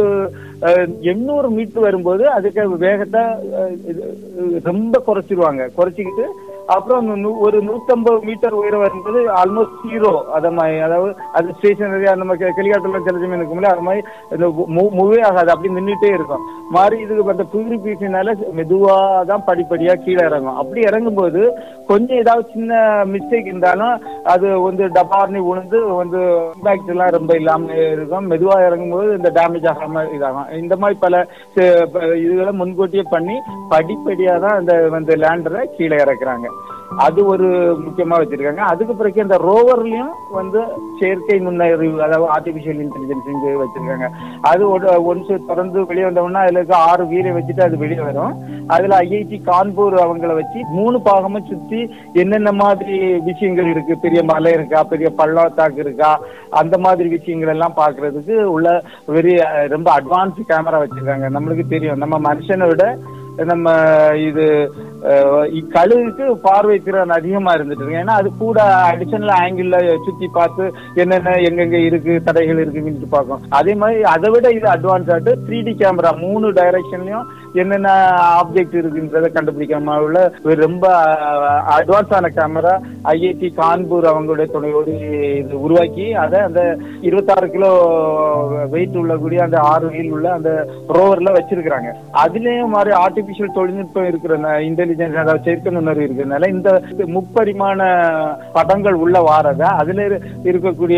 எண்ணூறு மீட்டர் வரும்போது அதுக்கு வேகத்தை அஹ், இது, ரொம்ப குறைச்சிருவாங்க குறைச்சிக்கிட்டு அப்புறம் நூ- ஒரு நூத்தம்பது மீட்டர் உயரம் வரும்போது ஆல்மோஸ்ட் ஜீரோ அத மாதிரி அதாவது அது ஸ்டேஷனரியா நம்ம ஹெலிகாப்டர்லாம் சில சமயம் இருக்கும்ல அது மாதிரி மூவே ஆகாது அப்படி நின்றுட்டே இருக்கும் மாறி இதுக்கு அந்த பியூரிபிகேஷனால மெதுவா தான் படிப்படியா கீழே இறங்கும் அப்படி இறங்கும்போது கொஞ்சம் ஏதாவது சின்ன மிஸ்டேக் இருந்தாலும் அது வந்து டபார்னி உழுந்து வந்து இம்பாக்ட் எல்லாம் ரொம்ப இல்லாம இருக்கும் மெதுவா இறங்கும்போது இந்த டேமேஜ் ஆகாம இதாகும் இந்த மாதிரி பல ச- ப- இதுகளை முன்கூட்டியே பண்ணி படிப்படியா தான் இந்த வந்து லேண்டரை கீழே இறக்குறாங்க அது ஒரு முக்கியமா வச்சிருக்காங்க அதுக்கு பிறகு இந்த ரோவர்லயும் வந்து செயற்கை நுண்ணறிவு அதாவது ஆர்டிபிஷியல் இன்டெலிஜென்ஸ் இங்க வச்சிருக்காங்க அது ஒன்ஸ் திறந்து வெளியே வந்தோம்னா அதுல இருக்க ஆறு வீரை வச்சுட்டு அது வெளியே வரும் அதுல ஐஐடி கான்பூர் அவங்கள வச்சு மூணு பாகமும் சுத்தி என்னென்ன மாதிரி விஷயங்கள் இருக்கு பெரிய மலை இருக்கா பெரிய பள்ளத்தாக்கு இருக்கா அந்த மாதிரி விஷயங்கள் எல்லாம் பாக்குறதுக்கு உள்ள வெரி ரொம்ப அட்வான்ஸ் கேமரா வச்சிருக்காங்க நம்மளுக்கு தெரியும் நம்ம மனுஷனை விட நம்ம இது அஹ், இ- கழுகுக்கு பார்வை திறன் அதிகமா இருந்துட்டு இருக்கு ஏன்னா அது கூட அடிஷனல் ஆங்கிள் சுத்தி பார்த்து என்னென்ன எங்கெங்க இருக்கு தடைகள் இருக்குன்னு பார்க்கும் அதே மாதிரி அதை விட இது அட்வான்ஸ் ஆட்டு த்ரீ டி கேமரா மூணு டைரக்ஷன்லயும் என்னென்ன ஆப்ஜெக்ட் இருக்குன்றத கண்டுபிடிக்காம உள்ள ஒரு ரொம்ப அட்வான்ஸ் ஆன கேமரா ஐஐடி கான்பூர் அவங்களுடைய துணையோடு இது உருவாக்கி அதை அந்த இருபத்தாறு கிலோ வெயிட் உள்ளக்கூடிய அந்த ஆறு வீல் உள்ள அந்த ரோவர்ல வச்சிருக்கிறாங்க அதுலயும் மாதிரி ஆர்டிபிஷியல் தொழில்நுட்பம் இருக்கிற இன்டெலிஜென்ஸ் அதாவது செயற்கை நுண்ணறிவு இருக்கிறதுனால இந்த முப்பரிமாண படங்கள் உள்ள வாரத அதுல இரு- இருக்கக்கூடிய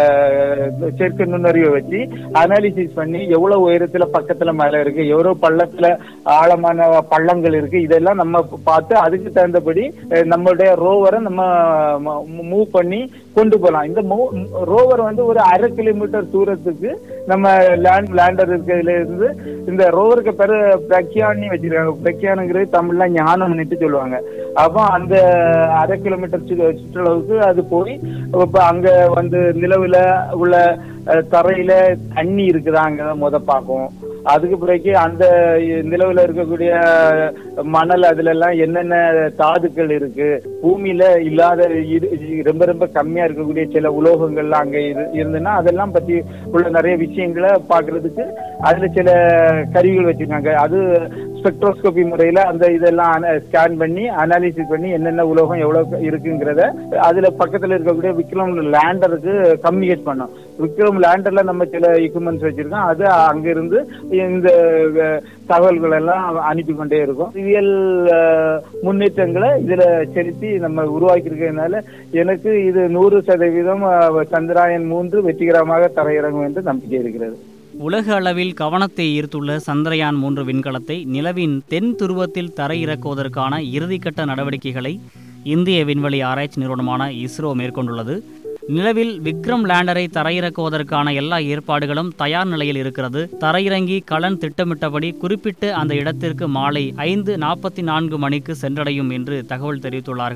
அஹ், செயற்கை நுண்ணறிவை வச்சு அனாலிசிஸ் பண்ணி எவ்வளவு உயரத்துல பக்கத்துல மலை இருக்கு எவ்வளவு பள்ளத்துல ஆழமான பள்ளங்கள் இருக்கு இதெல்லாம் நம்ம பார்த்து அதுக்கு தகுந்தபடி அஹ், நம்மளுடைய ரோவரை நம்ம மூவ் பண்ணி கொண்டு போகலாம் இந்த ரோவர் வந்து ஒரு அரை கிலோமீட்டர் தூரத்துக்கு நம்ம லேண்ட் லேண்டர் இருக்கிறதுல இருந்து இந்த ரோவருக்கு பேரு பிரக்யானி வச்சிருக்காங்க பிரக்யானுங்கிறது தமிழ்ல ஞானம்னுட்டு சொல்லுவாங்க அப்போ அந்த அரை கிலோமீட்டர் சு- சுற்றளவுக்கு அது போய் இப்ப அங்க வந்து நிலவுல உள்ள அஹ், தரையில தண்ணி இருக்குதாங்க முத பார்க்கும் அதுக்கு பிறகு அந்த நிலவுல இருக்கக்கூடிய மணல் அதுல எல்லாம் என்னென்ன தாதுக்கள் இருக்கு பூமியில இல்லாத இரு- ரொம்ப ரொம்ப கம்மியா இருக்கக்கூடிய சில உலோகங்கள்லாம் அங்க இரு- இருந்துன்னா அதெல்லாம் பத்தி உள்ள நிறைய விஷயங்களை பாக்குறதுக்கு அதுல சில கருவிகள் வச்சிருக்காங்க அது ஸ்பெக்ட்ரோஸ்கோபி முறையில அந்த இதெல்லாம் ஸ்கேன் பண்ணி அனாலிசிஸ் பண்ணி என்னென்ன உலோகம் எவ்வளவு இருக்குங்கிறத அதுல பக்கத்துல இருக்கக்கூடிய விக்ரம் லேண்டருக்கு கம்யூனிகேட் பண்ணும் விக்ரம் லேண்டர்ல நம்ம சில எக்யூப்மெண்ட்ஸ் வச்சிருக்கோம் அது அங்க இருந்து இந்த அஹ், தகவல்கள் எல்லாம் அனுப்பி கொண்டே இருக்கும் அறிவியல் அஹ், முன்னேற்றங்களை இதுல செலுத்தி நம்ம உருவாக்கி இருக்கிறதுனால எனக்கு இது நூறு சதவீதம் அஹ், சந்திராயன் மூன்று வெற்றிகரமாக தரையிறங்கும் என்று நம்பிக்கை இருக்கிறது உலக அளவில் கவனத்தை ஈர்த்துள்ள சந்திரயான் மூன்று விண்கலத்தை நிலவின் தென் துருவத்தில் தரையிறக்குவதற்கான இறுதிக்கட்ட நடவடிக்கைகளை இந்திய விண்வெளி ஆராய்ச்சி நிறுவனமான இஸ்ரோ மேற்கொண்டுள்ளது நிலவில் விக்ரம் லேண்டரை தரையிறக்குவதற்கான எல்லா ஏற்பாடுகளும் தயார் நிலையில் இருக்கிறது தரையிறங்கி கலன் திட்டமிட்டபடி குறிப்பிட்ட அந்த இடத்திற்கு மாலை ஐந்து நாற்பத்தி நான்கு மணிக்கு சென்றடையும் என்று தகவல் தெரிவித்துள்ளார்கள்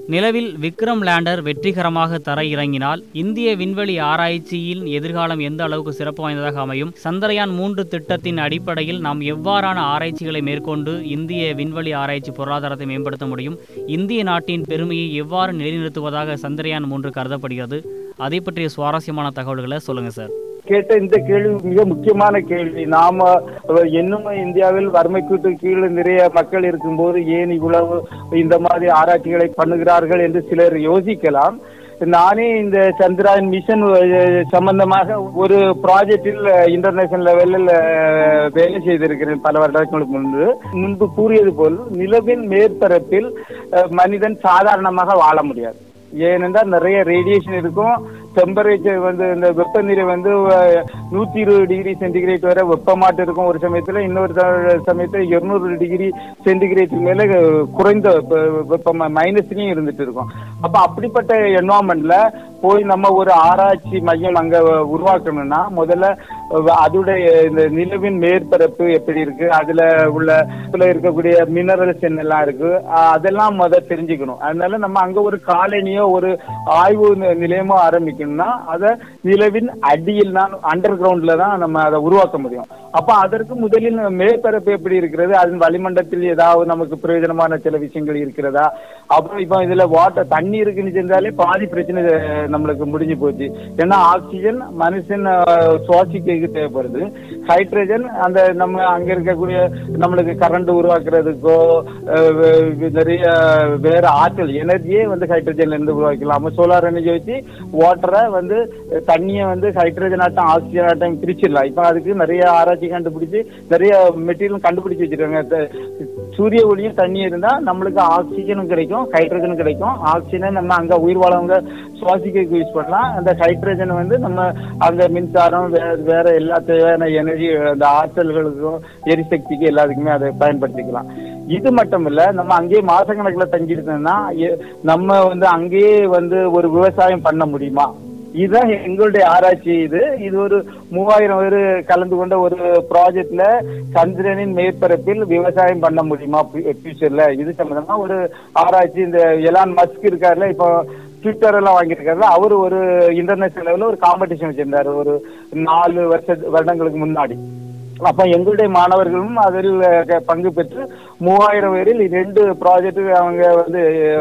நிலவில் விக்ரம் லேண்டர் வெற்றிகரமாக தர இறங்கினால் இந்திய விண்வெளி ஆராய்ச்சியின் எதிர்காலம் எந்த அளவுக்கு சிறப்பு வாய்ந்ததாக அமையும் சந்திரயான் மூன்று திட்டத்தின் அடிப்படையில் நாம் எவ்வாறான ஆராய்ச்சிகளை மேற்கொண்டு இந்திய விண்வெளி ஆராய்ச்சி பொருளாதாரத்தை மேம்படுத்த முடியும் இந்திய நாட்டின் பெருமையை எவ்வாறு நிலைநிறுத்துவதாக சந்திரயான் மூன்று கருதப்படுகிறது அதை பற்றிய சுவாரஸ்யமான தகவல்களை சொல்லுங்க சார் கேட்ட இந்த கேள்வி மிக முக்கியமான கேள்வி நாம அஹ், இன்னும் இந்தியாவில் வறுமைக்கு கீழே நிறைய மக்கள் இருக்கும்போது ஏன் இவ்வளவு இந்த மாதிரி ஆராய்ச்சிகளை பண்ணுகிறார்கள் என்று சிலர் யோசிக்கலாம் நானே இந்த சந்திராயன் மிஷன் அஹ், சம்பந்தமாக ஒரு ப்ராஜெக்டில் இன்டர்நேஷனல் லெவலில் அஹ், வேலை செய்திருக்கிறேன் பல வருடங்களுக்கு முன்பு முன்பு கூறியது போல் நிலவின் மேற்பரப்பில் அஹ், மனிதன் சாதாரணமாக வாழ முடியாது ஏனென்றால் நிறைய ரேடியேஷன் இருக்கும் டெம்பரேச்சர் வந்து இந்த வெப்பநிலை வந்து அஹ், நூத்தி இருபது டிகிரி சென்டிகிரேட் வரை வெப்பமாட்டு இருக்கும் ஒரு சமயத்துல இன்னொரு த- சமயத்துல இருநூறு டிகிரி சென்டிகிரேட் மேல அஹ், குறைந்த வெப்ப- வெப்பம் மைனஸ்லயும் இருந்துட்டு இருக்கும் அப்ப அப்படிப்பட்ட என்வாமெண்ட்ல போய் நம்ம ஒரு ஆராய்ச்சி மையம் அங்க உருவாக்கணும்னா முதல்ல அஹ், அதோடைய இந்த நிலவின் மேற்பரப்பு எப்படி இருக்கு அதுல உள்ள அதுல இருக்கக்கூடிய மினரல்ஸ் என்னெல்லாம் இருக்கு அஹ், அதெல்லாம் முத தெரிஞ்சுக்கணும் அதனால நம்ம அங்க ஒரு காலனியோ ஒரு ஆய்வு நி- நிலையமோ ஆரம்பிக்கணும்னா அதை நிலவின் அடியில் தான் அண்டர் கிரவுண்ட்ல தான் நம்ம அதை உருவாக்க முடியும் அப்ப அதற்கு முதலில் மேற்பரப்பு எப்படி இருக்கிறது அதன் வளிமண்டலத்தில் ஏதாவது நமக்கு பிரயோஜனமான சில விஷயங்கள் இருக்கிறதா அப்புறம் இப்போ இதுல வாட்டர் தண்ணி இருக்குன்னு செஞ்சாலே பாதி பிரச்சனை அஹ், நம்மளுக்கு முடிஞ்சு போச்சு ஏன்னா ஆக்சிஜன் மனுஷன் அஹ், சுவாசிக்க தேவைப்படுது ஹைட்ரஜன் அந்த நம்ம அங்க இருக்கக்கூடிய நம்மளுக்கு கரண்ட் உருவாக்குறதுக்கோ அஹ், வே- நிறைய வேற ஆற்றல் எனர்ஜியே வந்து ஹைட்ரஜன்ல இருந்து உருவாக்கலாம் சோலார் எனர்ஜி வச்சு வாட்டரை வந்து தண்ணியை வந்து ஹைட்ரஜன் ஆட்டம் ஆக்சிஜன் ஆட்டம் பிரிச்சிடலாம் இப்ப அதுக்கு நிறைய ஆராய்ச்சி கண்டுபிடிச்சு நிறைய மெட்டீரியல் கண்டுபிடிச்சு வச்சிருக்காங்க த- சூரிய ஒளியும் தண்ணி இருந்தா நம்மளுக்கு ஆக்சிஜனும் கிடைக்கும் ஹைட்ரஜனும் கிடைக்கும் ஆக்சிஜனை நம்ம அங்க உயிர் வாழவங்க சுவாசிக்க யூஸ் பண்ணலாம் அந்த ஹைட்ரஜன் வந்து நம்ம அங்க மின்சாரம் வேற வேற எல்லா தேவையான எனர்ஜி அந்த ஆற்றல்களுக்கும் எரிசக்திக்கு எல்லாத்துக்குமே அதை பயன்படுத்திக்கலாம் இது மட்டும் இல்ல நம்ம அங்கேயே மாசக்கணக்கில் தங்கியிருந்தோம்னா எ- நம்ம வந்து அங்கேயே வந்து ஒரு விவசாயம் பண்ண முடியுமா இதுதான் எங்களுடைய ஆராய்ச்சி இது இது ஒரு மூவாயிரம் பேர் கலந்து கொண்ட ஒரு ப்ராஜெக்ட்ல சந்திரனின் மேற்பரப்பில் விவசாயம் பண்ண முடியுமா ஃபியூச்சர்ல இது சம்பந்தமா ஒரு ஆராய்ச்சி இந்த எலான் மஸ்க் இருக்காருல இப்போ ட்விட்டர் எல்லாம் வாங்கியிருக்காருல அவர் ஒரு இன்டர்நேஷனல் லெவலில் ஒரு காம்படிஷன் வச்சிருந்தாரு ஒரு நாலு வருஷ வருடங்களுக்கு முன்னாடி அப்ப எங்களுடைய மாணவர்களும் அதில் க- பங்கு பெற்று மூவாயிரம் பேரில் ரெண்டு ப்ராஜெக்ட் அவங்க வந்து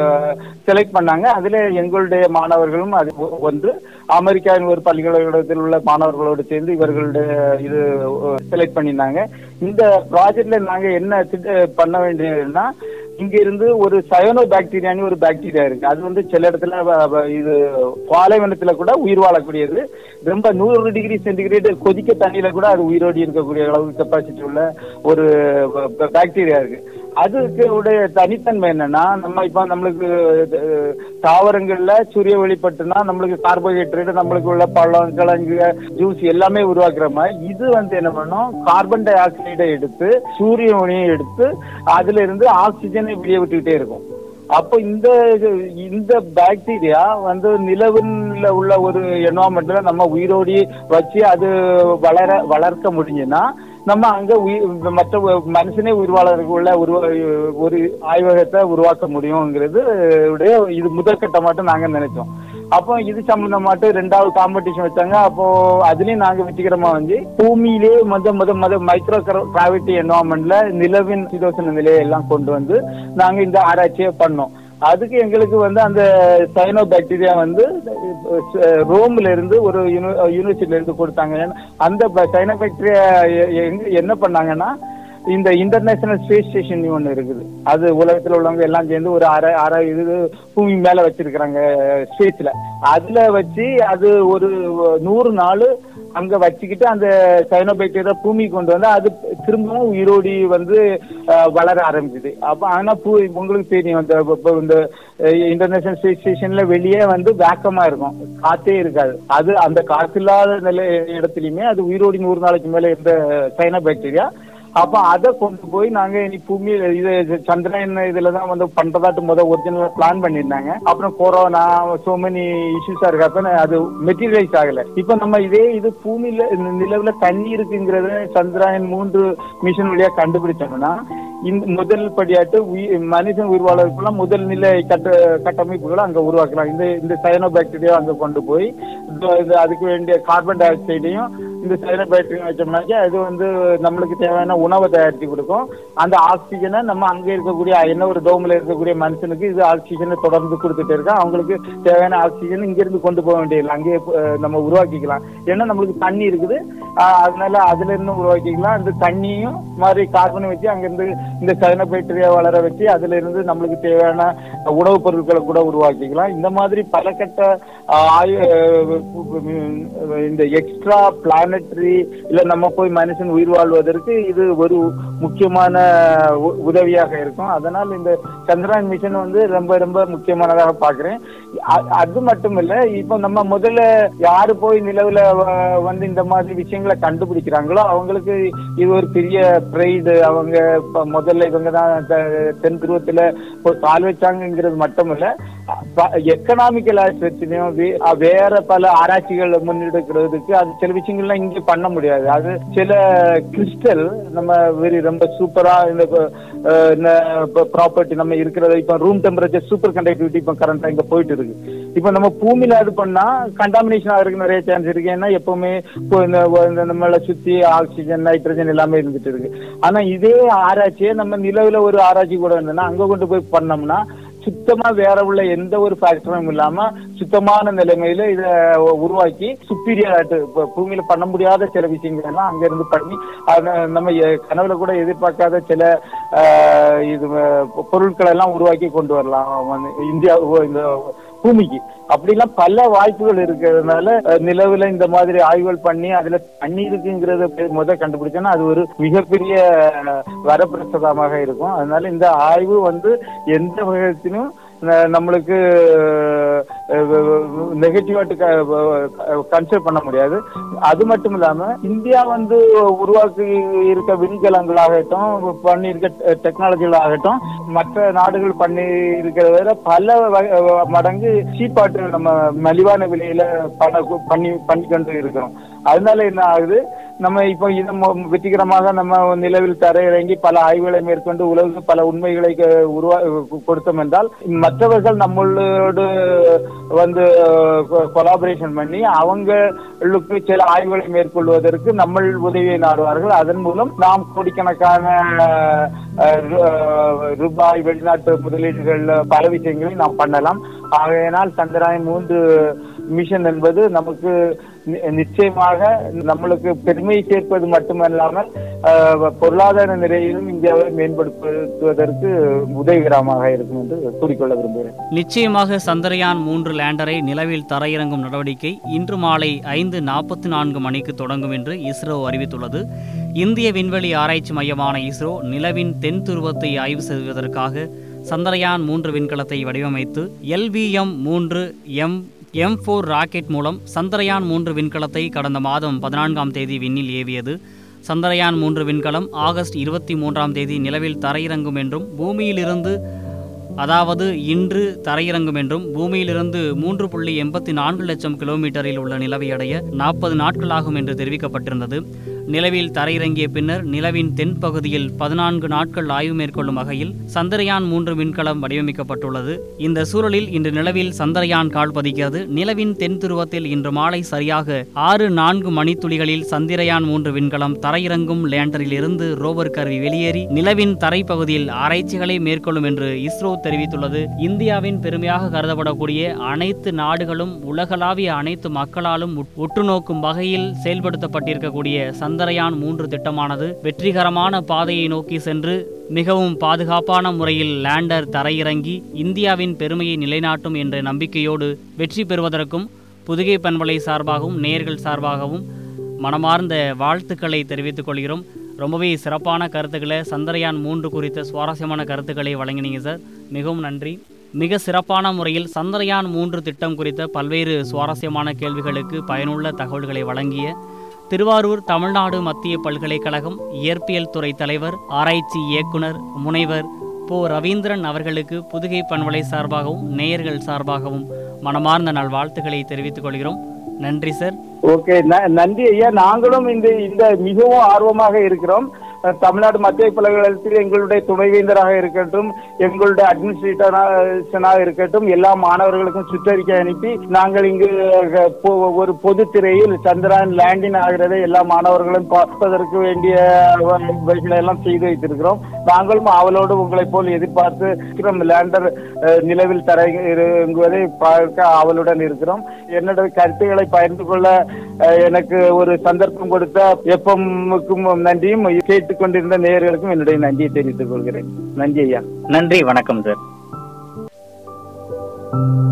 செலக்ட் பண்ணாங்க அதுல எங்களுடைய மாணவர்களும் அது ஒ- ஒன்று அமெரிக்காவின் ஒரு பல்கலைக்கழகத்தில் உள்ள மாணவர்களோடு சேர்ந்து இவர்களுடைய இது செலக்ட் பண்ணியிருந்தாங்க இந்த ப்ராஜெக்ட்ல நாங்க என்ன திட்ட- பண்ண வேண்டியதுன்னா இங்க இருந்து ஒரு சயனோ பாக்டீரியான்னு ஒரு பாக்டீரியா இருக்கு அது வந்து சில இடத்துல வ- வ- இது பாலைவனத்துல கூட உயிர் வாழக்கூடியது ரொம்ப நூறு டிகிரி சென்டிகிரேட் கொதிக்க தண்ணியில கூட அது உயிரோடி இருக்கக்கூடிய அளவுக்கு கெப்பாசிட்டி உள்ள ஒரு பாக்டீரியா இருக்கு அதுக்கு உடைய தனித்தன்மை என்னன்னா நம்ம இப்ப நம்மளுக்கு அஹ், தாவரங்கள்ல சூரிய வெளிப்பட்டுனா நம்மளுக்கு கார்போஹைட்ரேட் நம்மளுக்கு உள்ள பழம் கிழங்கு ஜூஸ் எல்லாமே உருவாக்குற மாதிரி இது வந்து என்ன பண்ணும் கார்பன் டை ஆக்சைடை எடுத்து சூரிய ஒளியை எடுத்து அதுல இருந்து ஆக்சிஜனை வெளியே விட்டுக்கிட்டே இருக்கும் அப்போ இந்த இந்த பாக்டீரியா வந்து நிலவுல உள்ள ஒரு என்வாமெண்ட்ல நம்ம உயிரோடி வச்சு அது வளர வளர்க்க முடிஞ்சுன்னா நம்ம அங்க உயிர் மற்ற மனுஷனே உயிர் வாழறதுக்குள்ள ஒரு ஒரு ஆய்வகத்தை உருவாக்க முடியுங்கிறது உடைய இது முதற்கட்ட மட்டும் நாங்க நினைச்சோம் அப்போ இது சம்பந்தமாட்டு ரெண்டாவது காம்படிஷன் வச்சாங்க அப்போ அதுலயும் நாங்க வெற்றிகரமா வந்து பூமியிலே முத முத முத மைக்ரோ கிராவிட்டி என்வாமெண்ட்ல நிலவின் சீதோசன நிலையை எல்லாம் கொண்டு வந்து நாங்க இந்த ஆராய்ச்சியை பண்ணோம் அதுக்கு எங்களுக்கு வந்து அந்த சைனோ பாக்டீரியா வந்து ரோம்ல இருந்து ஒரு யூனிவர்சிட்டில இருந்து கொடுத்தாங்க ஏன்னா அந்த சைனோ பாக்டீரியா என்ன பண்ணாங்கன்னா இந்த இன்டர்நேஷனல் ஸ்பேஸ் ஸ்டேஷன் ஒன்று இருக்குது அது உலகத்துல உள்ளவங்க எல்லாம் சேர்ந்து ஒரு அரை அரை இது பூமி மேல வச்சிருக்கிறாங்க ஸ்பேஸ்ல அதுல வச்சு அது ஒரு நூறு நாள் அங்க வச்சுக்கிட்டு அந்த சைனோபேக்டீரியா பூமிக்கு கொண்டு வந்து அது திரும்பவும் உயிரோடி வந்து அஹ், வளர ஆரம்பிக்குது அப்ப ஆனா பூ உங்களுக்கு தெரியும் இந்த இப்ப இந்த இன்டர்நேஷனல் ஸ்பேஸ் ஸ்டேஷன்ல வெளியே வந்து வேக்கமா இருக்கும் காத்தே இருக்காது அது அந்த காத்து இல்லாத நிலை இடத்துலயுமே அது உயிரோடி நூறு நாளைக்கு மேல இருந்த சைனோபாக்டீரியா அப்ப அதை கொண்டு போய் நாங்க இனி பூமியில இது சந்திரன் இதுல தான் வந்து பண்றதாட்டு முத ஒரிஜினலா பிளான் பண்ணியிருந்தாங்க அப்புறம் கொரோனா சோ மெனி இஷ்யூஸா இருக்கப்ப அது மெட்டீரியலைஸ் ஆகல இப்ப நம்ம இதே இது பூமியில இந்த நிலவுல தண்ணி இருக்குங்கிறத சந்திராயன் மூன்று மிஷன் வழியா கண்டுபிடிச்சோம்னா இந்த முதல் படியாட்டு உயி- மனிதன் உயிர் வாழ்வதற்குள்ள முதல் நிலை கட்ட கட்டமைப்புகளை அங்க உருவாக்கலாம் இந்த இந்த சயனோ பாக்டீரியா அங்க கொண்டு போய் இது- இது அதுக்கு வேண்டிய கார்பன் டை ஆக்சைடையும் இந்த சைனோ பாக்டீரியா வச்சோம்னாக்கா அது வந்து நம்மளுக்கு தேவையான உணவை தயாரித்து கொடுக்கும் அந்த ஆக்சிஜனை நம்ம அங்க இருக்கக்கூடிய என்ன ஒரு டோம்ல இருக்கக்கூடிய மனுஷனுக்கு இது ஆக்சிஜனை தொடர்ந்து கொடுத்துட்டு இருக்கா அவங்களுக்கு தேவையான ஆக்சிஜன் இங்க இருந்து கொண்டு போக வேண்டியதில்லை அங்கேயே அஹ், நம்ம உருவாக்கிக்கலாம் ஏன்னா நம்மளுக்கு தண்ணி இருக்குது ஆஹ், அதனால அதுல இருந்து உருவாக்கிக்கலாம் இந்த தண்ணியும் மாதிரி கார்பனை வச்சு அங்க இருந்து இந்த சைனோ பாக்டீரியா வளர வச்சு அதுல இருந்து நம்மளுக்கு தேவையான உணவுப் பொருட்களை கூட உருவாக்கிக்கலாம் இந்த மாதிரி பல கட்ட ஆஹ், ஆயு அஹ், இந்த எக்ஸ்ட்ரா பிளானட்டரி இல்ல நம்ம போய் மனுஷன் உயிர் வாழ்வதற்கு இது ஒரு முக்கியமான உ- உதவியாக இருக்கும் அதனால் இந்த சந்திரயான் மிஷன் வந்து ரொம்ப ரொம்ப முக்கியமானதாக பார்க்கிறேன் அ- அது மட்டும் இல்ல இப்போ நம்ம முதல்ல யாரு போய் நிலவுல வ- வந்து இந்த மாதிரி விஷயங்களை கண்டுபிடிக்கிறாங்களோ அவங்களுக்கு இது ஒரு பெரிய ப்ரைடு அவங்க இப்ப முதல்ல இவங்க தான் தென் துருவத்துல போய் கால் வச்சாங்கங்கிறது மட்டும் இல்ல எக்கனாமிக்கல் ஆஸ்பெக்ட்லயும் வேற பல ஆராய்ச்சிகள் முன்னெடுக்கிறதுக்கு அது சில விஷயங்கள்லாம் இங்க பண்ண முடியாது அது சில கிறிஸ்டல் நம்ம வெரி ரொம்ப சூப்பரா இந்த ப்ராப்பர்ட்டி நம்ம இருக்கிறத இப்ப ரூம் டெம்பரேச்சர் சூப்பர் கண்டக்டிவிட்டி இப்ப கரண்டா இங்க போயிட்டு இருக்கு இப்ப நம்ம பூமியில அது பண்ணா கண்டாமினேஷன் ஆகிறதுக்கு நிறைய சான்ஸ் இருக்கு ஏன்னா எப்பவுமே இப்போ இந்த இந்த நம்மளை சுத்தி ஆக்சிஜன் நைட்ரஜன் எல்லாமே இருந்துட்டு இருக்கு ஆனா இதே ஆராய்ச்சியை நம்ம நிலவுல ஒரு ஆராய்ச்சி கூட இருந்ததுன்னா அங்க கொண்டு போய் பண்ணோம்னா சுத்தமா வேற உள்ள எந்த ஒரு ஃபேக்டரும் இல்லாம சுத்தமான நிலைமையில இத உருவாக்கி சுப்பீரியர் பூமியில பண்ண முடியாத சில விஷயங்கள் எல்லாம் அங்க இருந்து பண்ணி அத நம்ம எ- கனவுல கூட எதிர்பார்க்காத சில ஆஹ், இது அஹ், பொருட்களை எல்லாம் உருவாக்கி கொண்டு வரலாம் வந்து இந்தியா ஓ, இந்த பூமிக்கு அப்படிலாம் பல வாய்ப்புகள் இருக்கிறதுனால அஹ், நிலவுல இந்த மாதிரி ஆய்வுகள் பண்ணி அதுல தண்ணி இருக்குங்கிறத போய் முத கண்டுபிடிச்சோன்னா அது ஒரு மிகப்பெரிய அஹ், வரப்பிரசாதமாக இருக்கும் அதனால இந்த ஆய்வு வந்து எந்த வகைத்திலும் அஹ், நம்மளுக்கு நெகட்டிவாட்டு கன்சிடர் பண்ண முடியாது அது மட்டும் இல்லாம இந்தியா வந்து உருவாக்கி இருக்க விண்கலங்களாகட்டும் பண்ணி இருக்க டெக்னாலஜிகள் ஆகட்டும் மற்ற நாடுகள் பண்ணி இருக்கிறத விட பல வகை- மடங்கு சீப்பாட்டு நம்ம மலிவான விலையில பண்ண பண்ணி பண்ணி கொண்டு இருக்கிறோம் அதனால என்ன ஆகுது நம்ம இப்போ இதை மொ- வெற்றிகரமாக நம்ம நிலவில் தரையிறங்கி பல ஆய்வுகளை மேற்கொண்டு உலகுக்கு பல உண்மைகளை க- உருவா கொடுத்தோம் என்றால் மற்றவர்கள் நம்மளோடு வந்து கொலாபரேஷன் பண்ணி அவங்களுக்கு சில ஆய்வுகளை மேற்கொள்வதற்கு நம்ம உதவியை நாடுவார்கள் அதன் மூலம் நாம் கோடிக்கணக்கான அஹ், ரு- அஹ், ரூபாய் வெளிநாட்டு முதலீடுகள் பல விஷயங்களை நாம் பண்ணலாம் ஆகையினால் சந்திராயன் மூன்று மிஷன் என்பது நமக்கு நி- நிச்சயமாக நம்மளுக்கு பெருமை சேர்ப்பது மட்டுமல்லாமல் அஹ், பொருளாதார நிலையிலும் இந்தியாவை மேம்படுத்துவதற்கு உதவிகரமாக இருக்கும் என்று கூறிக்கொள்ள விரும்புகிறேன் நிச்சயமாக சந்திரயான் மூன்று லேண்டரை நிலவில் தரையிறங்கும் நடவடிக்கை இன்று மாலை ஐந்து நாற்பத்தி நான்கு மணிக்கு தொடங்கும் என்று இஸ்ரோ அறிவித்துள்ளது இந்திய விண்வெளி ஆராய்ச்சி மையமான இஸ்ரோ நிலவின் தென் துருவத்தை ஆய்வு செய்வதற்காக சந்திரயான் மூன்று விண்கலத்தை வடிவமைத்து எல்விஎம் மூன்று எம் எம் ஃபோர் ராக்கெட் மூலம் சந்திரயான் மூன்று விண்கலத்தை கடந்த மாதம் பதினான்காம் தேதி விண்ணில் ஏவியது சந்திரயான் மூன்று விண்கலம் ஆகஸ்ட் இருபத்தி மூன்றாம் தேதி நிலவில் தரையிறங்கும் என்றும் பூமியிலிருந்து அதாவது இன்று தரையிறங்கும் என்றும் பூமியிலிருந்து மூன்று புள்ளி எண்பத்தி நான்கு லட்சம் கிலோமீட்டரில் உள்ள நிலவை அடைய நாற்பது நாட்களாகும் என்று தெரிவிக்கப்பட்டிருந்தது நிலவில் தரையிறங்கிய பின்னர் நிலவின் தென் பகுதியில் பதினான்கு நாட்கள் ஆய்வு மேற்கொள்ளும் வகையில் சந்திரயான் மூன்று விண்கலம் வடிவமைக்கப்பட்டுள்ளது இந்த சூழலில் இன்று நிலவில் சந்திரயான் கால் பதிக்கிறது நிலவின் தென் துருவத்தில் இன்று மாலை சரியாக ஆறு நான்கு மணித்துளிகளில் சந்திரயான் மூன்று விண்கலம் தரையிறங்கும் லேண்டரில் இருந்து ரோவர் கருவி வெளியேறி நிலவின் தரைப்பகுதியில் ஆராய்ச்சிகளை மேற்கொள்ளும் என்று இஸ்ரோ தெரிவித்துள்ளது இந்தியாவின் பெருமையாக கருதப்படக்கூடிய அனைத்து நாடுகளும் உலகளாவிய அனைத்து மக்களாலும் உட்- உற்று நோக்கும் வகையில் செயல்படுத்தப்பட்டிருக்கக்கூடிய சந்திரயான் மூன்று திட்டமானது வெற்றிகரமான பாதையை நோக்கி சென்று மிகவும் பாதுகாப்பான முறையில் லேண்டர் தரையிறங்கி இந்தியாவின் பெருமையை நிலைநாட்டும் என்ற நம்பிக்கையோடு வெற்றி பெறுவதற்கும் புதுகை பண்பலை சார்பாகவும் நேயர்கள் சார்பாகவும் மனமார்ந்த வாழ்த்துக்களை தெரிவித்துக் கொள்கிறோம் ரொம்பவே சிறப்பான கருத்துக்களை சந்திரயான் மூன்று குறித்த சுவாரஸ்யமான கருத்துக்களை வழங்கினீங்க சார் மிகவும் நன்றி மிக சிறப்பான முறையில் சந்திரயான் மூன்று திட்டம் குறித்த பல்வேறு சுவாரஸ்யமான கேள்விகளுக்கு பயனுள்ள தகவல்களை வழங்கிய திருவாரூர் தமிழ்நாடு மத்திய பல்கலைக்கழகம் இயற்பியல் துறை தலைவர் ஆராய்ச்சி இயக்குனர் முனைவர் போ ரவீந்திரன் அவர்களுக்கு புதுகை பண்பலை சார்பாகவும் நேயர்கள் சார்பாகவும் மனமார்ந்த நல்வாழ்த்துக்களை தெரிவித்துக் கொள்கிறோம் நன்றி சார் ஓகே நன்றி ஐயா நாங்களும் இந்த இந்த மிகவும் ஆர்வமாக இருக்கிறோம் அஹ், தமிழ்நாடு மத்திய பல்கலைக்கழகத்தில் எங்களுடைய துணைவேந்தராக இருக்கட்டும் எங்களுடைய அட்மினிஸ்ட்ரேட்டராக இருக்கட்டும் எல்லா மாணவர்களுக்கும் சுற்றறிக்கை அனுப்பி நாங்கள் இங்கு அஹ், பொ- ஒரு பொது திரையில் சந்திரன் லேண்டின் ஆகிறதை எல்லா மாணவர்களும் பார்ப்பதற்கு வேண்டிய வழிகளை எல்லாம் செய்து வைத்திருக்கிறோம் நாங்களும் அவளோடு உங்களைப் போல் எதிர்பார்த்து விக்ரம் லேண்டர் அஹ், நிலவில் தர இறங்குவதை பார்க்க ஆவலுடன் இருக்கிறோம் என்னுடைய கருத்துக்களை பகிர்ந்து கொள்ள அஹ், எனக்கு ஒரு சந்தர்ப்பம் கொடுத்த எப்பமுக்கும் நன்றியும் கேட்டுக்கொண்டிருந்த நேயர்களுக்கும் என்னுடைய நன்றியை தெரிவித்துக் கொள்கிறேன் நன்றி ஐயா நன்றி வணக்கம் சார்